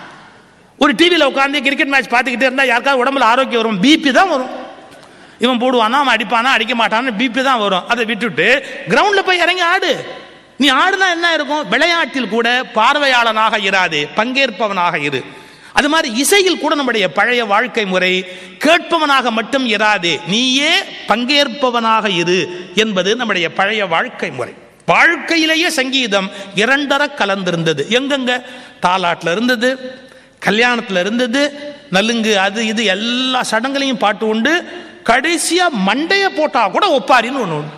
ஒரு டிவியில் உட்காந்து கிரிக்கெட் மேட்ச் பார்த்துக்கிட்டே இருந்தா யாருக்காவது உடம்புல ஆரோக்கியம் வரும் பிபி தான் வரும் இவன் போடுவானா அவன் அடிப்பானா அடிக்க மாட்டான்னு பிபி தான் வரும் அதை விட்டுட்டு கிரவுண்ட்ல போய் இறங்கி ஆடு நீ ஆடுனா என்ன இருக்கும் விளையாட்டில் கூட பார்வையாளனாக இராதே பங்கேற்பவனாக இரு அது மாதிரி இசையில் கூட நம்முடைய பழைய வாழ்க்கை முறை கேட்பவனாக மட்டும் இராதே நீயே பங்கேற்பவனாக இரு என்பது நம்முடைய பழைய வாழ்க்கை முறை வாழ்க்கையிலேயே சங்கீதம் இரண்டர கலந்திருந்தது எங்கெங்க தாலாட்டில் இருந்தது கல்யாணத்தில் இருந்தது நலுங்கு அது இது எல்லா சடங்குலையும் பாட்டு உண்டு கடைசியா மண்டைய போட்டா கூட ஒப்பாரின்னு ஒன்று உண்டு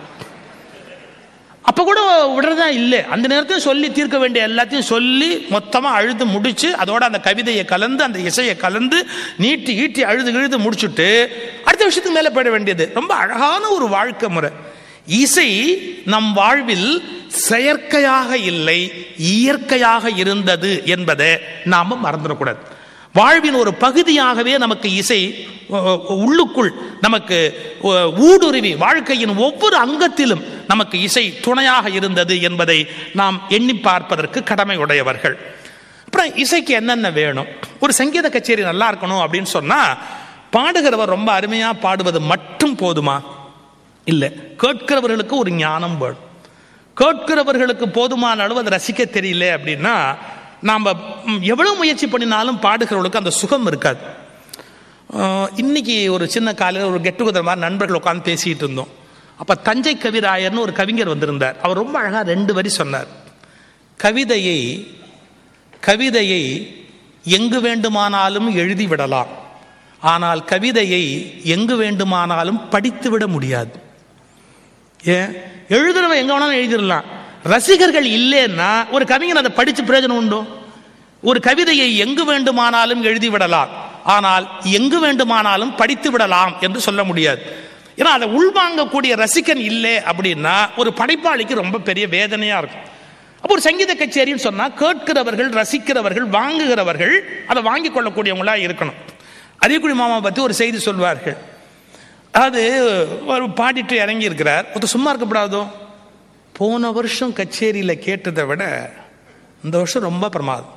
அப்ப கூட விடுறதா இல்லை அந்த நேரத்தையும் சொல்லி தீர்க்க வேண்டிய எல்லாத்தையும் சொல்லி மொத்தமா அழுது முடிச்சு அதோட அந்த கவிதையை கலந்து அந்த இசையை கலந்து நீட்டி ஈட்டி அழுது இழுது முடிச்சுட்டு அடுத்த விஷயத்துக்கு மேலே போயிட வேண்டியது ரொம்ப அழகான ஒரு வாழ்க்கை முறை இசை நம் வாழ்வில் செயற்கையாக இல்லை இயற்கையாக இருந்தது என்பதை நாம மறந்துடக்கூடாது வாழ்வின் ஒரு பகுதியாகவே நமக்கு இசை அஹ், உள்ளுக்குள் நமக்கு அஹ், ஊடுருவி வாழ்க்கையின் ஒவ்வொரு அங்கத்திலும் நமக்கு இசை துணையாக இருந்தது என்பதை நாம் எண்ணி பார்ப்பதற்கு கடமை உடையவர்கள் அப்புறம் இசைக்கு என்னென்ன வேணும் ஒரு சங்கீத கச்சேரி நல்லா இருக்கணும் அப்படின்னு சொன்னா பாடுகிறவர் ரொம்ப அருமையா பாடுவது மட்டும் போதுமா இல்லை கேட்கிறவர்களுக்கு ஒரு ஞானம் வேணும் கேட்கிறவர்களுக்கு போதுமான அளவு அதை ரசிக்க தெரியல அப்படின்னா நாம் எவ்வளவு முயற்சி பண்ணினாலும் பாடுகிறவர்களுக்கு அந்த சுகம் இருக்காது ஆஹ் இன்னைக்கு ஒரு சின்ன காலையில் ஒரு கெட் டுகெதர் மாதிரி நண்பர்கள் உட்காந்து பேசிட்டு இருந்தோம் அப்போ தஞ்சை கவிராயர்னு ஒரு கவிஞர் வந்திருந்தார் அவர் ரொம்ப அழகாக ரெண்டு வரி சொன்னார் கவிதையை கவிதையை எங்கு வேண்டுமானாலும் எழுதிவிடலாம் ஆனால் கவிதையை எங்கு வேண்டுமானாலும் படித்து விட முடியாது ஏன் எழுதுறவன் எங்க வேணாலும் எழுதிடலாம் ரசிகர்கள் இல்லைன்னா ஒரு கவிஞன் அதை படிச்சு பிரயோஜனம் உண்டோ ஒரு கவிதையை எங்கு வேண்டுமானாலும் எழுதிவிடலாம் ஆனால் எங்கு வேண்டுமானாலும் படித்து விடலாம் என்று சொல்ல முடியாது ஏன்னா அதை உள்வாங்கக்கூடிய ரசிகன் இல்லை அப்படின்னா ஒரு படைப்பாளிக்கு ரொம்ப பெரிய வேதனையா இருக்கும் அப்போ ஒரு சங்கீத கச்சேரின்னு சொன்னா கேட்கிறவர்கள் ரசிக்கிறவர்கள் வாங்குகிறவர்கள் அதை வாங்கி கொள்ளக்கூடியவங்களா இருக்கணும் அரியக்குடி மாமா பத்தி ஒரு செய்தி சொல்வார்கள் அது ஒரு பாடிட்டு இறங்கி இருக்கிறார் ஒருத்தர் சும்மா இருக்கக்கூடாதோ போன வருஷம் கச்சேரியில் கேட்டதை விட இந்த வருஷம் ரொம்ப பிரமாதம்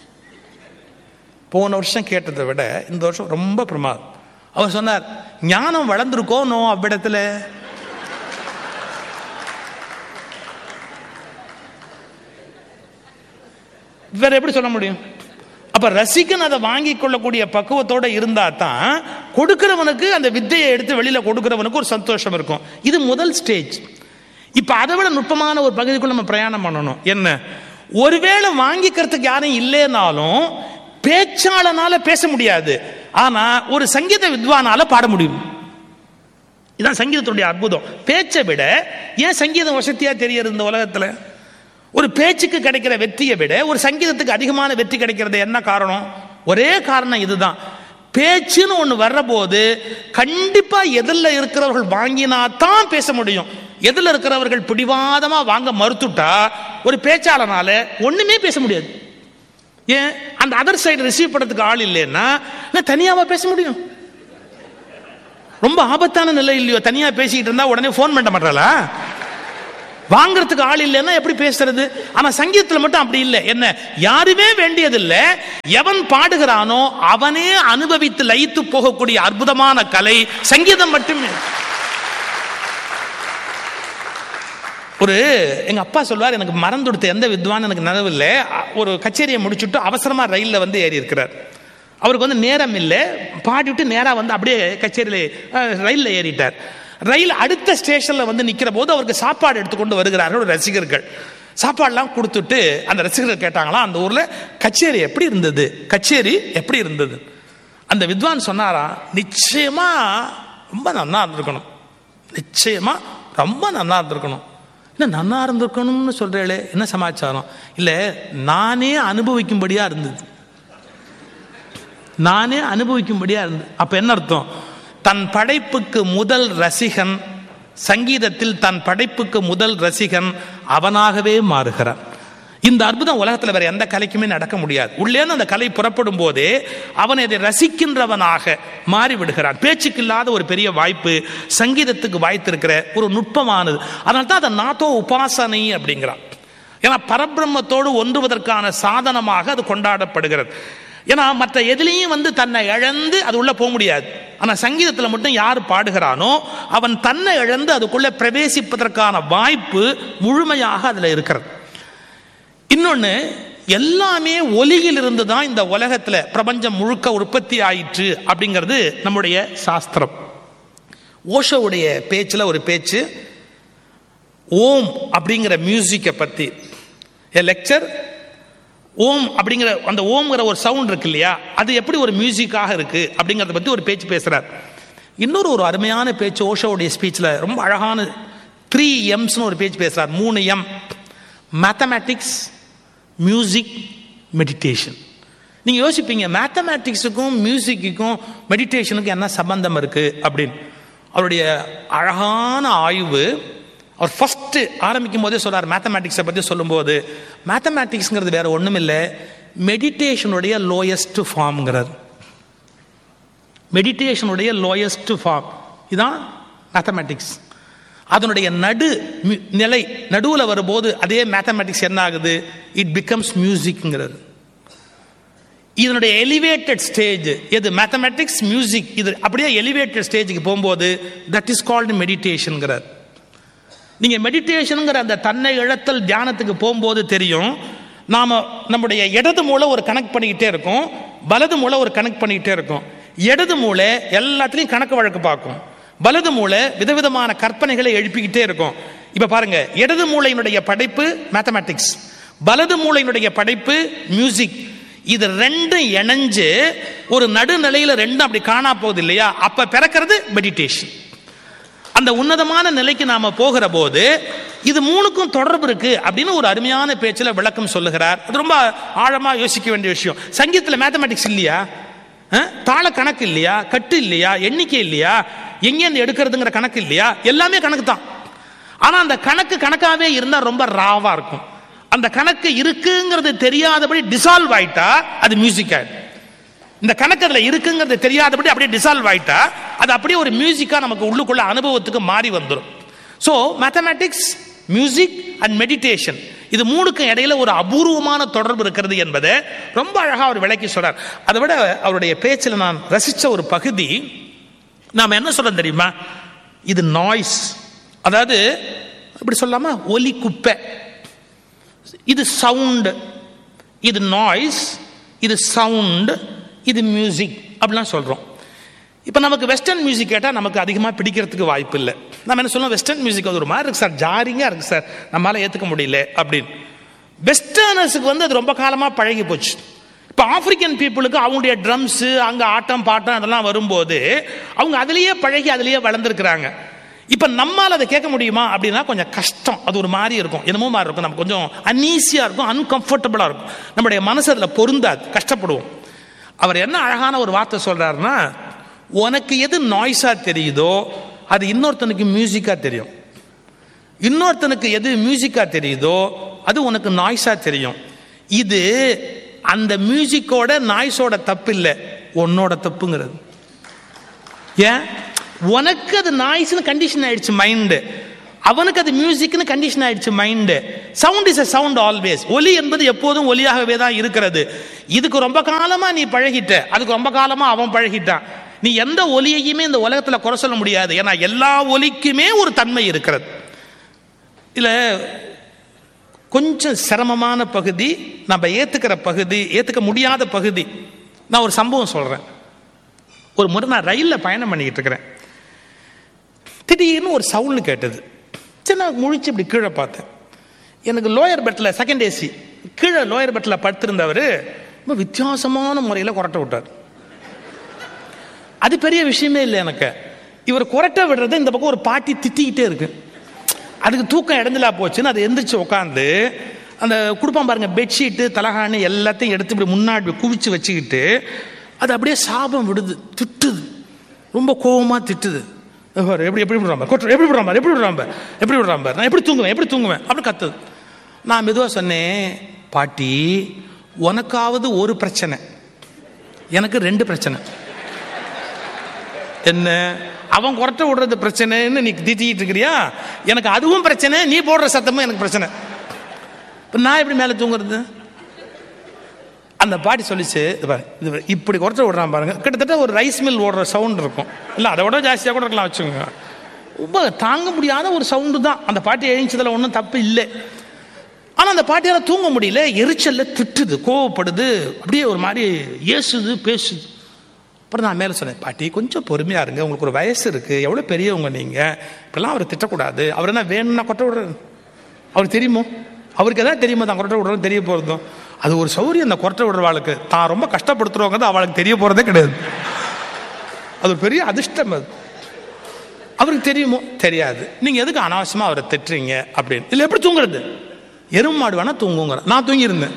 போன வருஷம் கேட்டதை விட இந்த வருஷம் ரொம்ப பிரமாதம் அவர் சொன்னார் ஞானம் வளர்ந்துருக்கோ நோ அவ்விடத்துல வேற எப்படி சொல்ல முடியும் அப்ப ரசிகன் அதை வாங்கி கொள்ளக்கூடிய பக்குவத்தோட இருந்தா தான் கொடுக்கிறவனுக்கு அந்த வித்தையை எடுத்து வெளியில கொடுக்கிறவனுக்கு ஒரு சந்தோஷம் இருக்கும் இது முதல் ஸ்டேஜ் இப்ப அதை விட நுட்பமான ஒரு பகுதிக்குள்ள நம்ம பிரயாணம் பண்ணணும் என்ன ஒருவேளை வாங்கிக்கிறதுக்கு யாரும் இல்லைனாலும் பேச்சாளனால பேச முடியாது ஆனா ஒரு சங்கீத வித்வானால பாட முடியும் இதான் சங்கீதத்துடைய அற்புதம் பேச்சை விட ஏன் சங்கீதம் வசதியா தெரியறது இந்த உலகத்துல ஒரு பேச்சுக்கு கிடைக்கிற வெற்றியை விட ஒரு சங்கீதத்துக்கு அதிகமான வெற்றி கிடைக்கிறது என்ன காரணம் ஒரே காரணம் இதுதான் பேச்சுன்னு ஒன்று வர்ற போது கண்டிப்பா எதில் இருக்கிறவர்கள் வாங்கினா தான் பேச முடியும் எதில் இருக்கிறவர்கள் பிடிவாதமா வாங்க மறுத்துட்டா ஒரு பேச்சாளனால ஒண்ணுமே பேச முடியாது ஏன் அந்த அதர் சைடு ரிசீவ் பண்ணுறதுக்கு ஆள் இல்லைன்னா நான் தனியாவா பேச முடியும் ரொம்ப ஆபத்தான நிலை இல்லையோ தனியா பேசிக்கிட்டு இருந்தா உடனே ஃபோன் பண்ண மாட்டாளா வாங்குறதுக்கு ஆள் இல்லைன்னா எப்படி பேசுறது ஆனா சங்கீதத்துல மட்டும் அப்படி இல்லை என்ன யாருமே வேண்டியதில்லை எவன் பாடுகிறானோ அவனே அனுபவித்து லயித்து போகக்கூடிய அற்புதமான கலை சங்கீதம் மட்டுமே ஒரு எங்க அப்பா சொல்வார் எனக்கு மறந்து கொடுத்த எந்த வித்வான் எனக்கு நினைவில்லை ஒரு கச்சேரியை முடிச்சுட்டு அவசரமா ரயில்ல வந்து ஏறி இருக்கிறார் அவருக்கு வந்து நேரம் இல்லை பாடிவிட்டு நேராக வந்து அப்படியே கச்சேரியில் ரயிலில் ஏறிட்டார் ரயில் அடுத்த ஸ்டேஷனில் வந்து நிற்கிற போது அவருக்கு சாப்பாடு எடுத்துக்கொண்டு வருகிறார்கள் ஒரு ரசிகர்கள் சாப்பாடுலாம் கொடுத்துட்டு அந்த ரசிகர்கள் கேட்டாங்களாம் அந்த ஊரில் கச்சேரி எப்படி இருந்தது கச்சேரி எப்படி இருந்தது அந்த வித்வான் சொன்னாராம் நிச்சயமா ரொம்ப நன்னா இருந்திருக்கணும் நிச்சயமா ரொம்ப நன்னா இருந்திருக்கணும் என்ன நன்னா இருந்திருக்கணும்னு சொல்றேளே என்ன சமாச்சாரம் இல்லை நானே அனுபவிக்கும்படியா இருந்தது நானே அனுபவிக்கும்படியா இருந்தது அப்ப என்ன அர்த்தம் தன் படைப்புக்கு முதல் ரசிகன் சங்கீதத்தில் தன் படைப்புக்கு முதல் ரசிகன் அவனாகவே மாறுகிறான் இந்த அற்புதம் உலகத்தில் வேற எந்த கலைக்குமே நடக்க முடியாது உள்ளேந்து அந்த கலை புறப்படும் போதே அவன் இதை ரசிக்கின்றவனாக மாறிவிடுகிறான் பேச்சுக்கு இல்லாத ஒரு பெரிய வாய்ப்பு சங்கீதத்துக்கு வாய்த்திருக்கிற ஒரு நுட்பமானது அதனால தான் அதை நாத்தோ உபாசனை அப்படிங்கிறான் ஏன்னா பரபிரம்மத்தோடு ஒன்றுவதற்கான சாதனமாக அது கொண்டாடப்படுகிறது ஏன்னா மற்ற எதுலேயும் வந்து தன்னை இழந்து அது உள்ள போக முடியாது ஆனால் சங்கீதத்தில் மட்டும் யார் பாடுகிறானோ அவன் தன்னை இழந்து அதுக்குள்ள பிரவேசிப்பதற்கான வாய்ப்பு முழுமையாக அதில் இருக்கிறது இன்னொன்று எல்லாமே ஒலியில் இருந்து தான் இந்த உலகத்தில் பிரபஞ்சம் முழுக்க உற்பத்தி ஆயிற்று அப்படிங்கிறது நம்முடைய சாஸ்திரம் ஓஷோவுடைய பேச்சில் ஒரு பேச்சு ஓம் அப்படிங்கிற மியூசிக்கை பற்றி எ லெக்சர் ஓம் அப்படிங்கிற அந்த ஓம்ங்கிற ஒரு சவுண்ட் இருக்கு இல்லையா அது எப்படி ஒரு மியூசிக்காக இருக்கு அப்படிங்கிறத பற்றி ஒரு பேச்சு பேசுகிறார் இன்னொரு ஒரு அருமையான பேச்சு ஓஷோவுடைய ஸ்பீச்சில் ரொம்ப அழகான த்ரீ எம்ஸ்னு ஒரு பேச்சு பேசுகிறார் மூணு எம் மேத்தமேட்டிக்ஸ் மியூசிக் மெடிடேஷன் நீங்கள் யோசிப்பீங்க மேத்தமேட்டிக்ஸுக்கும் மியூசிக்குக்கும் மெடிடேஷனுக்கும் என்ன சம்பந்தம் இருக்குது அப்படின்னு அவருடைய அழகான ஆய்வு அவர் ஃபஸ்ட்டு ஆரம்பிக்கும் போதே சொல்கிறார் மேத்தமேட்டிக்ஸை பற்றி சொல்லும்போது மேத்தமேட்டிக்ஸ்ங்கிறது வேற ஒன்றும் இல்லை மெடிடேஷனுடைய லோயஸ்ட் ஃபார்ம்ங்கிறார் மெடிடேஷனுடைய லோயஸ்ட் ஃபார்ம் இதுதான் மேத்தமேட்டிக்ஸ் அதனுடைய நடு நிலை நடுவில் வரும்போது அதே மேத்தமேட்டிக்ஸ் என்ன ஆகுது இட் பிகம்ஸ் மியூசிக்ங்கிறது இதனுடைய எலிவேட்டட் ஸ்டேஜ் எது மேத்தமேட்டிக்ஸ் மியூசிக் இது அப்படியே எலிவேட்டட் ஸ்டேஜுக்கு போகும்போது தட் இஸ் கால்டு மெடிடேஷனுங்கிறார் நீங்கள் மெடிடேஷனுங்கிற அந்த தன்னை இழத்தல் தியானத்துக்கு போகும்போது தெரியும் நாம் நம்முடைய இடது மூளை ஒரு கனெக்ட் பண்ணிக்கிட்டே இருக்கும் வலது மூளை ஒரு கனெக்ட் பண்ணிக்கிட்டே இருக்கும் இடது மூளை எல்லாத்துலேயும் கணக்கு வழக்கு பார்க்கும் வலது மூளை விதவிதமான கற்பனைகளை எழுப்பிக்கிட்டே இருக்கும் இப்போ பாருங்க இடது மூளையினுடைய படைப்பு மேத்தமேட்டிக்ஸ் வலது மூளையினுடைய படைப்பு மியூசிக் இது ரெண்டும் இணைஞ்சு ஒரு நடுநிலையில ரெண்டும் அப்படி காணா போகுது இல்லையா அப்ப பிறக்கிறது மெடிடேஷன் அந்த உன்னதமான நிலைக்கு நாம போகிற போது இது மூணுக்கும் தொடர்பு இருக்கு அப்படின்னு ஒரு அருமையான பேச்சில் விளக்கம் சொல்லுகிறார் அது ரொம்ப ஆழமா யோசிக்க வேண்டிய விஷயம் சங்கீதத்தில் மேத்தமேட்டிக்ஸ் இல்லையா அஹ்? தாள கணக்கு இல்லையா கட்டு இல்லையா எண்ணிக்கை இல்லையா எங்கேருந்து எடுக்கிறதுங்கிற கணக்கு இல்லையா எல்லாமே கணக்கு தான் ஆனா அந்த கணக்கு கணக்காவே இருந்தா ரொம்ப ராவா இருக்கும் அந்த கணக்கு இருக்குங்கிறது தெரியாதபடி டிசால்வ் ஆயிட்டா அது மியூசிக் ஆயிடும் இந்த கணக்கு அதுல இருக்குங்கிறது தெரியாதபடி அப்படியே டிசால்வ் ஆயிட்டா அது அப்படியே ஒரு மியூசிக்கா நமக்கு உள்ளுக்குள்ள அனுபவத்துக்கு மாறி வந்துடும் so mathematics music and meditation இது மூணுக்கும் இடையில ஒரு அபூர்வமான தொடர்பு இருக்கிறது என்பதை ரொம்ப அழகா அவர் விளக்கி சொல்றார் அதை விட அவருடைய பேச்சில் நான் ரசிச்ச ஒரு பகுதி நாம் என்ன சொல்றோம் தெரியுமா இது நாய்ஸ் அதாவது இப்படி சொல்லாமா ஒலி குப்பை இது சவுண்டு இது நாய்ஸ் இது சவுண்ட் இது மியூசிக் அப்படிலாம் சொல்கிறோம் இப்போ நமக்கு வெஸ்டர்ன் மியூசிக் கேட்டால் நமக்கு அதிகமாக பிடிக்கிறதுக்கு வாய்ப்பு இல்லை நம்ம என்ன சொல்லுவோம் வெஸ்டர்ன் மியூசிக் அது ஒரு மாதிரி இருக்கு சார் ஜாரிங்காக இருக்கு சார் நம்மளால ஏற்றுக்க முடியல அப்படின்னு வெஸ்டர்னர்ஸுக்கு வந்து அது ரொம்ப காலமாக பழகி போச்சு இப்போ ஆப்பிரிக்கன் பீப்புளுக்கு அவங்களுடைய ட்ரம்ஸு அங்கே ஆட்டம் பாட்டம் அதெல்லாம் வரும்போது அவங்க அதுலேயே பழகி அதுலேயே வளர்ந்துருக்குறாங்க இப்போ நம்மால் அதை கேட்க முடியுமா அப்படின்னா கொஞ்சம் கஷ்டம் அது ஒரு மாதிரி இருக்கும் என்னமோ மாதிரி இருக்கும் நமக்கு கொஞ்சம் அன்ஈஸியாக இருக்கும் அன்கம்ஃபர்டபுளாக இருக்கும் நம்முடைய மனசு அதில் பொருந்தாது கஷ்டப்படுவோம் அவர் என்ன அழகான ஒரு வார்த்தை சொல்றாருன்னா உனக்கு எது நாய்ஸா தெரியுதோ அது இன்னொருத்தனுக்கு மியூசிக்கா தெரியும் இன்னொருத்தனுக்கு எது மியூசிக்கா தெரியுதோ அது உனக்கு நாய்ஸா தெரியும் இது அந்த மியூசிக்கோட நாய்ஸோட தப்பு இல்லை உன்னோட தப்புங்கிறது ஏன் உனக்கு அது நாய்ஸ்னு கண்டிஷன் ஆயிடுச்சு மைண்டு அவனுக்கு அது மியூசிக்னு கண்டிஷன் ஆயிடுச்சு mind sound is a sound always ஒலி என்பது எப்போதும் ஒலியாகவே தான் இருக்கிறது இதுக்கு ரொம்ப காலமா நீ பழகிட்ட அதுக்கு ரொம்ப காலமா அவன் பழகிட்டான் நீ எந்த ஒலியையுமே இந்த உலகத்துல குறை சொல்ல முடியாது ஏன்னா எல்லா ஒலிக்குமே ஒரு தன்மை இருக்கிறது இல்ல கொஞ்சம் சிரமமான பகுதி நம்ம ஏத்துக்கிற பகுதி ஏத்துக்க முடியாத பகுதி நான் ஒரு சம்பவம் சொல்றேன் ஒரு முறை நான் ரயிலில் பயணம் பண்ணிக்கிட்டு இருக்கிறேன் திடீர்னு ஒரு சவுண்டு கேட்டது சரி நான் முழிச்சு இப்படி கீழே பார்த்தேன் எனக்கு லோயர் பெட்டில் செகண்ட் ஏசி கீழே லோயர் பெட்டில் படுத்திருந்தவர் ரொம்ப வித்தியாசமான முறையில் குரட்டை விட்டார் அது பெரிய விஷயமே இல்லை எனக்கு இவர் குரட்டை விடுறது இந்த பக்கம் ஒரு பாட்டி திட்டிக்கிட்டே இருக்கு அதுக்கு தூக்கம் இடஞ்சலா போச்சுன்னு அது எந்திரிச்சு உட்காந்து அந்த கொடுப்பான் பாருங்க பெட்ஷீட்டு தலகாணி எல்லாத்தையும் எடுத்து இப்படி முன்னாடி குவிச்சு வச்சுக்கிட்டு அது அப்படியே சாபம் விடுது திட்டுது ரொம்ப கோவமா திட்டுது பாரு, எப்படி எப்படி விடுறான் பாரு, கொட்டுற, எப்படி விடுறான் பாரு, எப்படி விடுறான் பாரு, எப்படி விடுறான் பாரு, நான் எப்படி தூங்குவேன் எப்படி தூங்குவேன் அப்படி கத்துது நான் மெதுவாக சொன்னேன் பாட்டி உனக்காவது ஒரு பிரச்சனை எனக்கு ரெண்டு பிரச்சனை என்ன அவன் குரட்டை விடுறது பிரச்சனைன்னு நீ திட்டிக்கிட்டு இருக்கிறியா எனக்கு அதுவும் பிரச்சனை நீ போடுற சத்தமும் எனக்கு பிரச்சனை இப்போ நான் எப்படி மேலே தூங்குறது அந்த பாட்டி சொல்லிச்சு இது பாரு, இது பாரு, இப்படி குறைச்ச விடுறான் பாருங்க கிட்டத்தட்ட ஒரு ரைஸ் மில் ஓடுற சவுண்ட் இருக்கும் இல்லை அதை விட ஜாஸ்தியாக கூட இருக்கலாம் வச்சுக்கோங்க ரொம்ப தாங்க முடியாத ஒரு சவுண்டு தான் அந்த பாட்டி எழுந்ததில் ஒன்றும் தப்பு இல்லை ஆனால் அந்த பாட்டியால் தூங்க முடியல எரிச்சல்ல திட்டுது கோவப்படுது அப்படியே ஒரு மாதிரி ஏசுது பேசுது அப்புறம் நான் மேலே சொன்னேன் பாட்டி கொஞ்சம் பொறுமையா இருங்க உங்களுக்கு ஒரு வயசு இருக்கு எவ்வளோ பெரியவங்க நீங்க இப்பெல்லாம் அவரை திட்டக்கூடாது அவர் என்ன வேணும்னா கொட்ட விடுறாரு அவருக்கு தெரியுமோ அவருக்கு எதாவது தெரியுமா தான் கொரட்டை விடுறோம் தெரிய போகிறதும் அது ஒரு சௌரியம் அந்த கொரட்டை விடுறவாளுக்கு தான் ரொம்ப கஷ்டப்படுத்துறவங்க தான் அவளுக்கு தெரிய போகிறதே கிடையாது அது ஒரு பெரிய அதிர்ஷ்டம் அது அவருக்கு தெரியுமோ தெரியாது நீங்கள் எதுக்கு அனாவசியமாக அவரை திட்டுறீங்க அப்படின்னு இல்லை எப்படி தூங்குறது எருமை மாடு வேணா தூங்குங்கிற நான் தூங்கியிருந்தேன்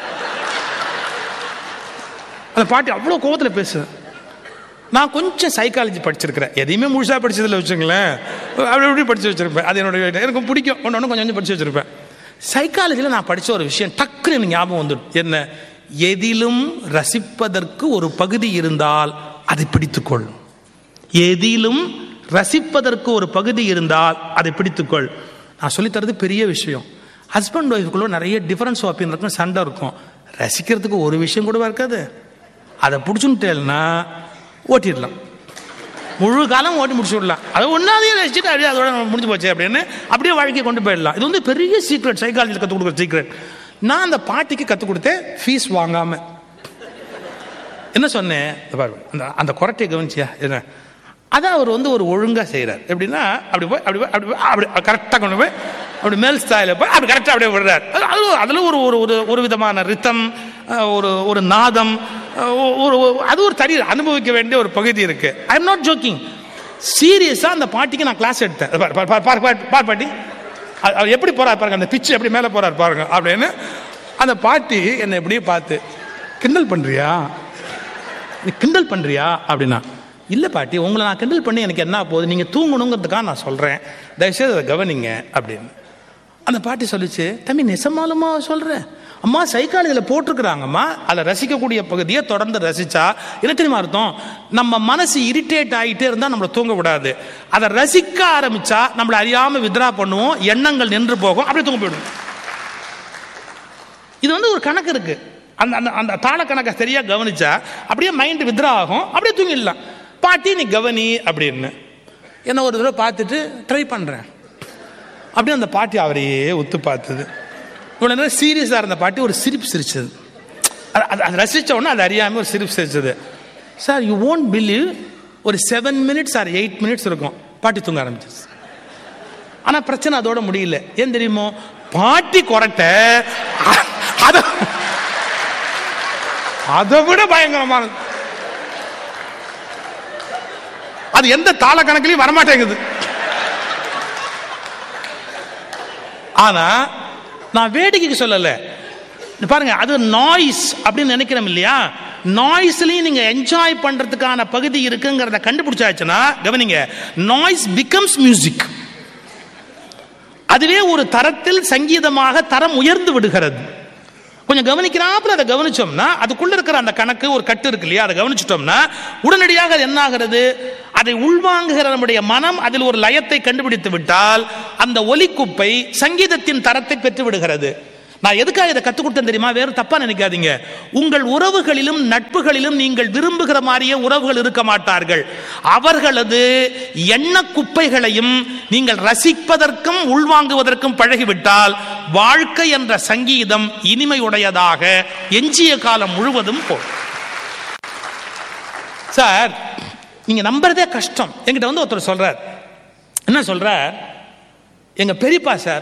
அந்த பாட்டி அவ்வளோ கோவத்தில் பேசுது நான் கொஞ்சம் சைக்காலஜி படிச்சிருக்கிறேன் எதையுமே முழுசாக படிச்சதில்ல வச்சுங்களேன் அப்படி இப்படி படிச்சு வச்சிருப்பேன் அது என்னோட எனக்கு பிடிக்கும் ஒன்று ஒன்று கொஞ்சம் கொஞ்சம் படிச்சு வச்சிருப்பேன் சைக்காலஜியில் நான் படித்த ஒரு விஷயம் டக்குன்னு எனக்கு ஞாபகம் வந்துடும் என்ன எதிலும் ரசிப்பதற்கு ஒரு பகுதி இருந்தால் அதை பிடித்துக்கொள் எதிலும் ரசிப்பதற்கு ஒரு பகுதி இருந்தால் அதை பிடித்துக்கொள் நான் சொல்லித்தரது பெரிய விஷயம் ஹஸ்பண்ட் ஒய்ஃபுக்குள்ள நிறைய டிஃபரன்ஸ் ஒப்பீனியன் இருக்கும் சண்டை இருக்கும் ரசிக்கிறதுக்கு ஒரு விஷயம் கூட இருக்காது அதை பிடிச்சுட்டேன்னா ஓட்டிடலாம் முழு காலம் ஓட்டி முடிச்சு விடலாம் அதை ஒன்றாதையும் ரசிச்சுட்டு அப்படியே அதோட முடிஞ்சு போச்சு அப்படின்னு அப்படியே வாழ்க்கையை கொண்டு போயிடலாம் இது வந்து பெரிய சீக்ரெட் சைக்காலஜியில் கற்றுக் கொடுக்குற சீக்ரெட் நான் அந்த பாட்டிக்கு கற்றுக் கொடுத்தேன் ஃபீஸ் வாங்காமல் என்ன சொன்னேன் இந்த பாரு, அந்த அந்த குரட்டையை கவனிச்சியா என்ன அதான் அவர் வந்து ஒரு ஒழுங்காக செய்கிறார் எப்படின்னா அப்படி போய் அப்படி போய் அப்படி போய் அப்படி கரெக்டாக கொண்டு போய் அப்படி மேல் ஸ்தாயில் போய் அப்படி கரெக்டாக அப்படியே விடுறார் அது- அது அதில் ஒரு ஒரு ஒரு ஒரு விதமான ரித்தம் அஹ், ஒரு ஒரு நாதம் அஹ், ஒரு ஒரு- அது ஒரு தனி அனுபவிக்க வேண்டிய ஒரு பகுதி இருக்கு ஐ எம் நாட் ஜோக்கிங் சீரியஸாக அந்த பாட்டிக்கு நான் கிளாஸ் எடுத்தேன் பார் பார் பார் பார் பார் பார் பாட்டி அது- அவர் எப்படி போறார் பாருங்க அந்த பிச்சு எப்படி மேலே போறார் பாருங்க அப்படின்னு அந்த பாட்டி என்னை எப்படியே பார்த்து கிண்டல் பண்றியா நீ கிண்டல் பண்றியா அப்படின்னா இல்லை பாட்டி உங்களை நான் கிண்டல் பண்ணி எனக்கு என்ன போகுது நீங்கள் தூங்கணுங்கிறதுக்காக நான் சொல்கிறேன் தயவுசெய்து அதை கவனிங்க அப்படின்னு அந்த பாட்டி சொல்லிச்சு தம்பி நெசமாலுமா சொல்கிறேன் அம்மா சைக்காலஜியில் போட்டிருக்கிறாங்கம்மா அதை ரசிக்கக்கூடிய பகுதியை தொடர்ந்து ரசிச்சா என்ன தெரியுமா அர்த்தம் நம்ம மனசு இரிட்டேட் ஆகிட்டே இருந்தால் நம்மளை தூங்க விடாது அதை ரசிக்க ஆரம்பிச்சா நம்மளை அறியாமல் வித்ரா பண்ணுவோம் எண்ணங்கள் நின்று போகும் அப்படியே தூங்க போயிடும் இது வந்து ஒரு கணக்கு இருக்கு அந்த அந்த அந்த தாள கணக்கை சரியா கவனிச்சா அப்படியே மைண்ட் வித்ரா ஆகும் அப்படியே தூங்கிடலாம் பாட்டி நீ கவனி அப்படின்னு என்ன ஒரு தடவை பார்த்துட்டு ட்ரை பண்ணுறேன் அப்படியே அந்த பாட்டி அவரையே ஒத்து பார்த்தது இவ்வளோ நேரம் சீரியஸாக இருந்த பாட்டி ஒரு சிரிப்பு சிரிச்சது அது- அது அது ரசித்த உடனே அது அறியாமல் ஒரு சிரிப்பு சிரிச்சது சார் யூ ஓன்ட் பிலீவ் ஒரு seven minutes or eight minutes இருக்கும் பாட்டி தூங்க ஆரம்பிச்சிச்சு ஆனா பிரச்சனை அதோட முடியல ஏன் தெரியுமோ பாட்டி கொரட்ட அத அதை விட பயங்கரமானது அது எந்த தாள கணக்கிலையும் வரமாட்டேங்குது ஆனா நான் வேடிக்கைக்கு சொல்லல இது பாருங்க அது நாய்ஸ் அப்படின்னு நினைக்கிறோம் இல்லையா நாய்ஸ்லயும் நீங்க என்ஜாய் பண்றதுக்கான பகுதி இருக்குங்கிறத கண்டுபிடிச்சாச்சுன்னா கவனிங்க நாய்ஸ் பிகம்ஸ் மியூசிக் அதுவே ஒரு தரத்தில் சங்கீதமாக தரம் உயர்ந்து விடுகிறது கொஞ்சம் கவனிக்கிறாப்புல அதை கவனிச்சோம்னா அதுக்குள்ள இருக்கிற அந்த கணக்கு ஒரு கட்டு இருக்கு இல்லையா அதை கவனிச்சிட்டோம்னா உடனடியாக அது என்ன ஆகிறது அதை உள்வாங்குகிற நம்முடைய மனம் அதில் ஒரு லயத்தை கண்டுபிடித்து விட்டால் அந்த ஒலிக்குப்பை சங்கீதத்தின் தரத்தை பெற்று விடுகிறது நான் எதுக்காக இதை கற்றுக் கொடுத்தேன் தெரியுமா வேறு தப்பா நினைக்காதீங்க உங்கள் உறவுகளிலும் நட்புகளிலும் நீங்கள் விரும்புகிற மாதிரியே உறவுகள் இருக்க மாட்டார்கள் அவர்களது எண்ண குப்பைகளையும் நீங்கள் ரசிப்பதற்கும் உள்வாங்குவதற்கும் பழகிவிட்டால் வாழ்க்கை என்ற சங்கீதம் இனிமையுடையதாக எஞ்சிய காலம் முழுவதும் போகும் சார் நீங்க நம்புறதே கஷ்டம் என்கிட்ட வந்து ஒருத்தர் சொல்றார் என்ன சொல்றார் எங்க பெரியப்பா சார்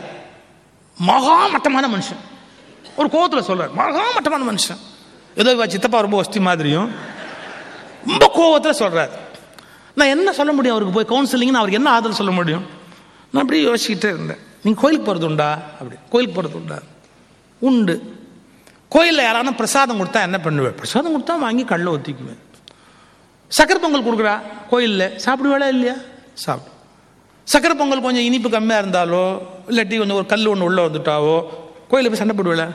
மகா மட்டமான மனுஷன் ஒரு கோவத்தில் சொல்றார் மகா மட்டமான மனுஷன் ஏதோ இவ சித்தப்பா ரொம்ப ஒஸ்தி மாதிரியும் ரொம்ப கோவத்தில் சொல்றார் நான் என்ன சொல்ல முடியும் அவருக்கு போய் கவுன்சிலிங்னு அவருக்கு என்ன ஆதரவு சொல்ல முடியும் நான் அப்படியே யோசிச்சுக்கிட்டே இருந்தேன் நீங்கள் கோயிலுக்கு போகிறது உண்டா அப்படி கோயிலுக்கு போகிறது உண்டா உண்டு கோயிலில் யாராவது பிரசாதம் கொடுத்தா என்ன பண்ணுவேன் பிரசாதம் கொடுத்தா வாங்கி கல்லை ஒத்திக்குவேன் சக்கரை பொங்கல் கொடுக்குறா கோயிலில் சாப்பிடுவேளா இல்லையா சாப்பிடு சக்கரை பொங்கல் கொஞ்சம் இனிப்பு கம்மியாக இருந்தாலோ இல்லாட்டி கொஞ்சம் ஒரு கல் ஒன்று உள்ளே வந்துட்டாவோ கோயிலில் போய் சண்டை போடுவேல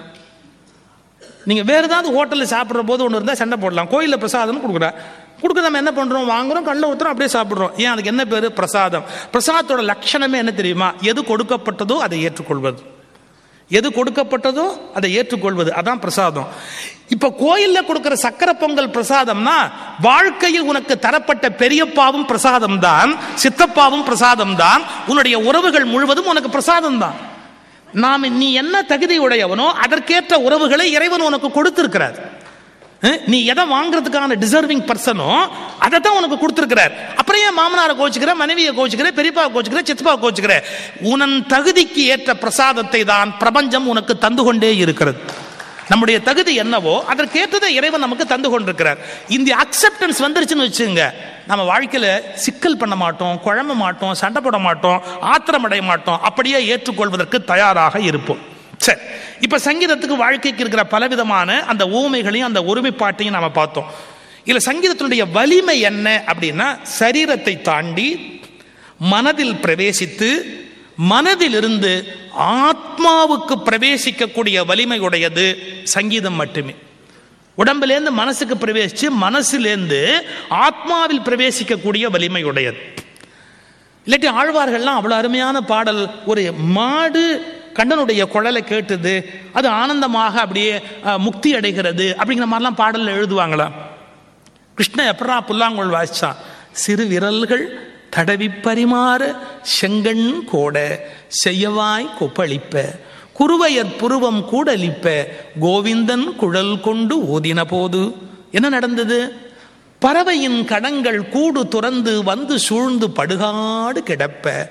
நீங்கள் வேறு ஏதாவது ஹோட்டலில் சாப்பிட்ற போது ஒன்று இருந்தால் சண்டை போடலாம் கோயிலில் பிரசாதம்னு கொடுக்குறா கொடுக்க நம்ம என்ன பண்ணுறோம் வாங்குறோம் கல்ல ஊற்றுறோம் அப்படியே சாப்பிட்றோம் ஏன் அதுக்கு என்ன பேர் பிரசாதம் பிரசாதத்தோட லட்சணமே என்ன தெரியுமா எது கொடுக்கப்பட்டதோ அதை ஏற்றுக்கொள்வது எது கொடுக்கப்பட்டதோ அதை ஏற்றுக்கொள்வது அதான் பிரசாதம் இப்ப கோயில்ல கொடுக்கிற சக்கரை பொங்கல் பிரசாதம்னா வாழ்க்கையில் உனக்கு தரப்பட்ட பெரியப்பாவும் பிரசாதம் தான் சித்தப்பாவும் பிரசாதம் தான் உன்னுடைய உறவுகள் முழுவதும் உனக்கு பிரசாதம் தான் நாம் நீ என்ன தகுதி உடையவனோ அதற்கேற்ற உறவுகளை இறைவன் உனக்கு கொடுத்திருக்கிறார் அஹ், நீ எதை வாங்குறதுக்கான டிசர்விங் பர்சனோ அதை தான் உனக்கு கொடுத்துருக்கிறார் அப்புறம் ஏன் மாமனாரை கோச்சுக்கிற மனைவியை கோச்சுக்கிற பெரியப்பாவை கோச்சுக்கிற சித்தப்பா கோச்சுக்கிற உனன் தகுதிக்கு ஏற்ற பிரசாதத்தை தான் பிரபஞ்சம் உனக்கு தந்து கொண்டே இருக்கிறது நம்முடைய தகுதி என்னவோ அதற்கேற்றதை இறைவன் நமக்கு தந்து கொண்டிருக்கிறார் இந்த அக்செப்டன்ஸ் வந்துருச்சுன்னு வச்சுங்க நம்ம வாழ்க்கையில சிக்கல் பண்ண மாட்டோம் குழம்ப மாட்டோம் சண்டை போட மாட்டோம் ஆத்திரம் அடைய மாட்டோம் அப்படியே ஏற்றுக்கொள்வதற்கு தயாராக இருப்போம் சரி இப்ப சங்கீதத்துக்கு வாழ்க்கைக்கு இருக்கிற பலவிதமான அந்த ஊமைகளையும் அந்த ஒருமைப்பாட்டையும் நாம பார்த்தோம் இதுல சங்கீதத்தினுடைய வலிமை என்ன அப்படின்னா சரீரத்தை தாண்டி மனதில் பிரவேசித்து மனதிலிருந்து ஆத்மாவுக்கு பிரவேசிக்கக்கூடிய வலிமை உடையது சங்கீதம் மட்டுமே உடம்புலேருந்து மனசுக்கு பிரவேசிச்சு மனசுலேருந்து ஆத்மாவில் பிரவேசிக்கக்கூடிய வலிமை உடையது இல்லாட்டி ஆழ்வார்கள்லாம் அவ்வளோ அருமையான பாடல் ஒரு மாடு கண்ணனுடைய குழலை கேட்டுது அது ஆனந்தமாக அப்படியே அஹ், முக்தி அடைகிறது அப்படிங்கிற மாதிரிலாம் பாடல்ல எழுதுவாங்களா கிருஷ்ணன் எப்படா புல்லாங்குழல் வாசிச்சான் சிறு விரல்கள் தடவி பரிமாற செங்கண் கோட செய்யவாய் கொப்பளிப்ப குருவையற் புருவம் கூடலிப்ப கோவிந்தன் குழல் கொண்டு ஓதின போது என்ன நடந்தது பறவையின் கடங்கள் கூடு துறந்து வந்து சூழ்ந்து படுகாடு கிடப்ப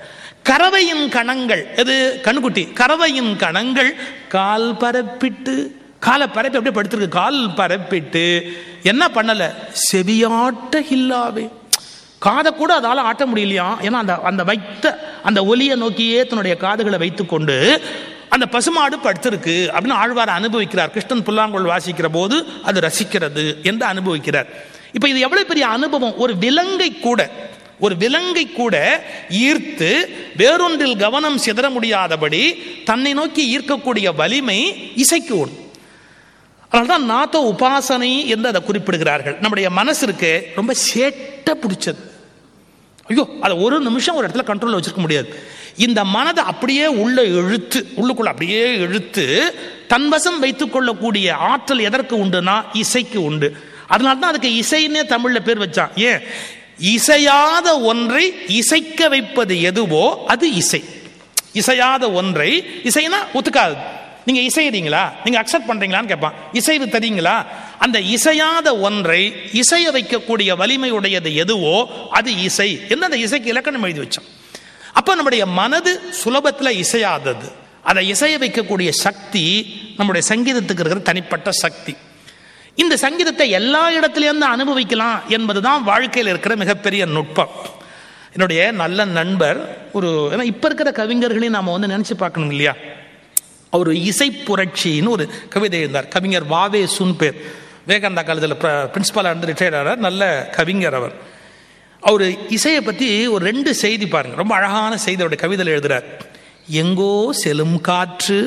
கறவையின் கணங்கள் இது கண்ணுக்குட்டி கறவையின் கணங்கள் கால் பரப்பிட்டு காலை பரப்பி அப்படியே படுத்திருக்கு கால் பரப்பிட்டு என்ன பண்ணல செவியாட்ட இல்லாவே காதை கூட அதால ஆட்ட முடியலையா ஏன்னா அந்த அந்த வைத்த அந்த ஒலியை நோக்கியே தன்னுடைய காதுகளை வைத்துக்கொண்டு அந்த பசுமாடு படுத்திருக்கு அப்படின்னு ஆழ்வார் அனுபவிக்கிறார் கிருஷ்ணன் புல்லாங்குழல் வாசிக்கிற போது அது ரசிக்கிறது என்று அனுபவிக்கிறார் இப்ப இது எவ்வளவு பெரிய அனுபவம் ஒரு விலங்கை கூட ஒரு விலங்கை கூட ஈர்த்து வேறொன்றில் கவனம் சிதற முடியாதபடி தன்னை நோக்கி ஈர்க்கக்கூடிய வலிமை இசைக்கு உண்டு அதனால்தான் நாத்த உபாசனை என்று அதை குறிப்பிடுகிறார்கள் நம்முடைய மனசு இருக்கு ரொம்ப சேட்ட பிடிச்சது ஐயோ அதை ஒரு நிமிஷம் ஒரு இடத்துல கண்ட்ரோல் வச்சிருக்க முடியாது இந்த மனதை அப்படியே உள்ள இழுத்து உள்ளுக்குள்ள அப்படியே இழுத்து தன்வசம் வைத்துக் கொள்ளக்கூடிய ஆற்றல் எதற்கு உண்டுனா இசைக்கு உண்டு அதனால தான் அதுக்கு இசைன்னே தமிழ்ல பேர் வச்சான் ஏன் இசையாத ஒன்றை இசைக்க வைப்பது எதுவோ அது இசை இசையாத ஒன்றை இசைனா ஒத்துக்காது நீங்க இசைறீங்களா நீங்க அக்செப்ட் பண்றீங்களான்னு கேட்பான் இசைவு தரீங்களா அந்த இசையாத ஒன்றை இசைய வைக்கக்கூடிய வலிமை உடையது எதுவோ அது இசை என்ன அந்த இசைக்கு இலக்கணம் எழுதி வச்சான் அப்ப நம்முடைய மனது சுலபத்துல இசையாதது அதை இசைய வைக்கக்கூடிய சக்தி நம்முடைய சங்கீதத்துக்கு இருக்கிற தனிப்பட்ட சக்தி இந்த சங்கீதத்தை எல்லா இடத்துலையும் அனுபவிக்கலாம் என்பதுதான் வாழ்க்கையில் இருக்கிற மிகப்பெரிய நுட்பம் என்னுடைய நல்ல நண்பர் ஒரு ஏன்னா இப்ப இருக்கிற கவிஞர்களையும் நாம வந்து நினைச்சு பார்க்கணும் இல்லையா அவர் இசை புரட்சின்னு ஒரு கவிதை எழுந்தார் கவிஞர் வாவே சுன் பேர் விவேகானந்தா காலேஜில் பிரின்சிபாலாக இருந்து ரிட்டையர்ட் ஆனார் நல்ல கவிஞர் அவர் அவர் இசையை பற்றி ஒரு ரெண்டு செய்தி பாருங்க ரொம்ப அழகான செய்தி அவருடைய கவிதையில் எழுதுறார் எங்கோ செலும் காற்று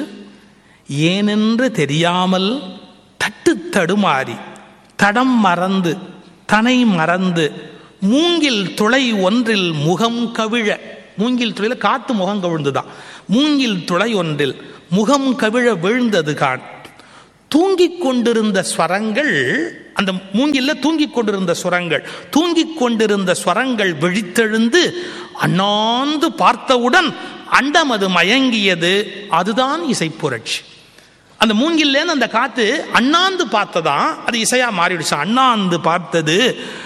ஏனென்று தெரியாமல் தட்டு தடுமாறி தடம் மறந்து தனை மறந்து மூங்கில் துளை ஒன்றில் முகம் கவிழ மூங்கில் துளையில காத்து முகம் கவிழ்ந்துதான் மூங்கில் துளை ஒன்றில் முகம் கவிழ விழுந்தது கான் தூங்கிக் கொண்டிருந்த ஸ்வரங்கள் அந்த மூங்கில்ல தூங்கிக் கொண்டிருந்த சுரங்கள் தூங்கிக் கொண்டிருந்த ஸ்வரங்கள் விழித்தெழுந்து அண்ணாந்து பார்த்தவுடன் அண்டம் அது மயங்கியது அதுதான் இசை புரட்சி அந்த மூங்கில்லேருந்து அந்த காத்து அண்ணாந்து பார்த்ததான் அது இசையா மாறிடுச்சு அண்ணாந்து பார்த்தது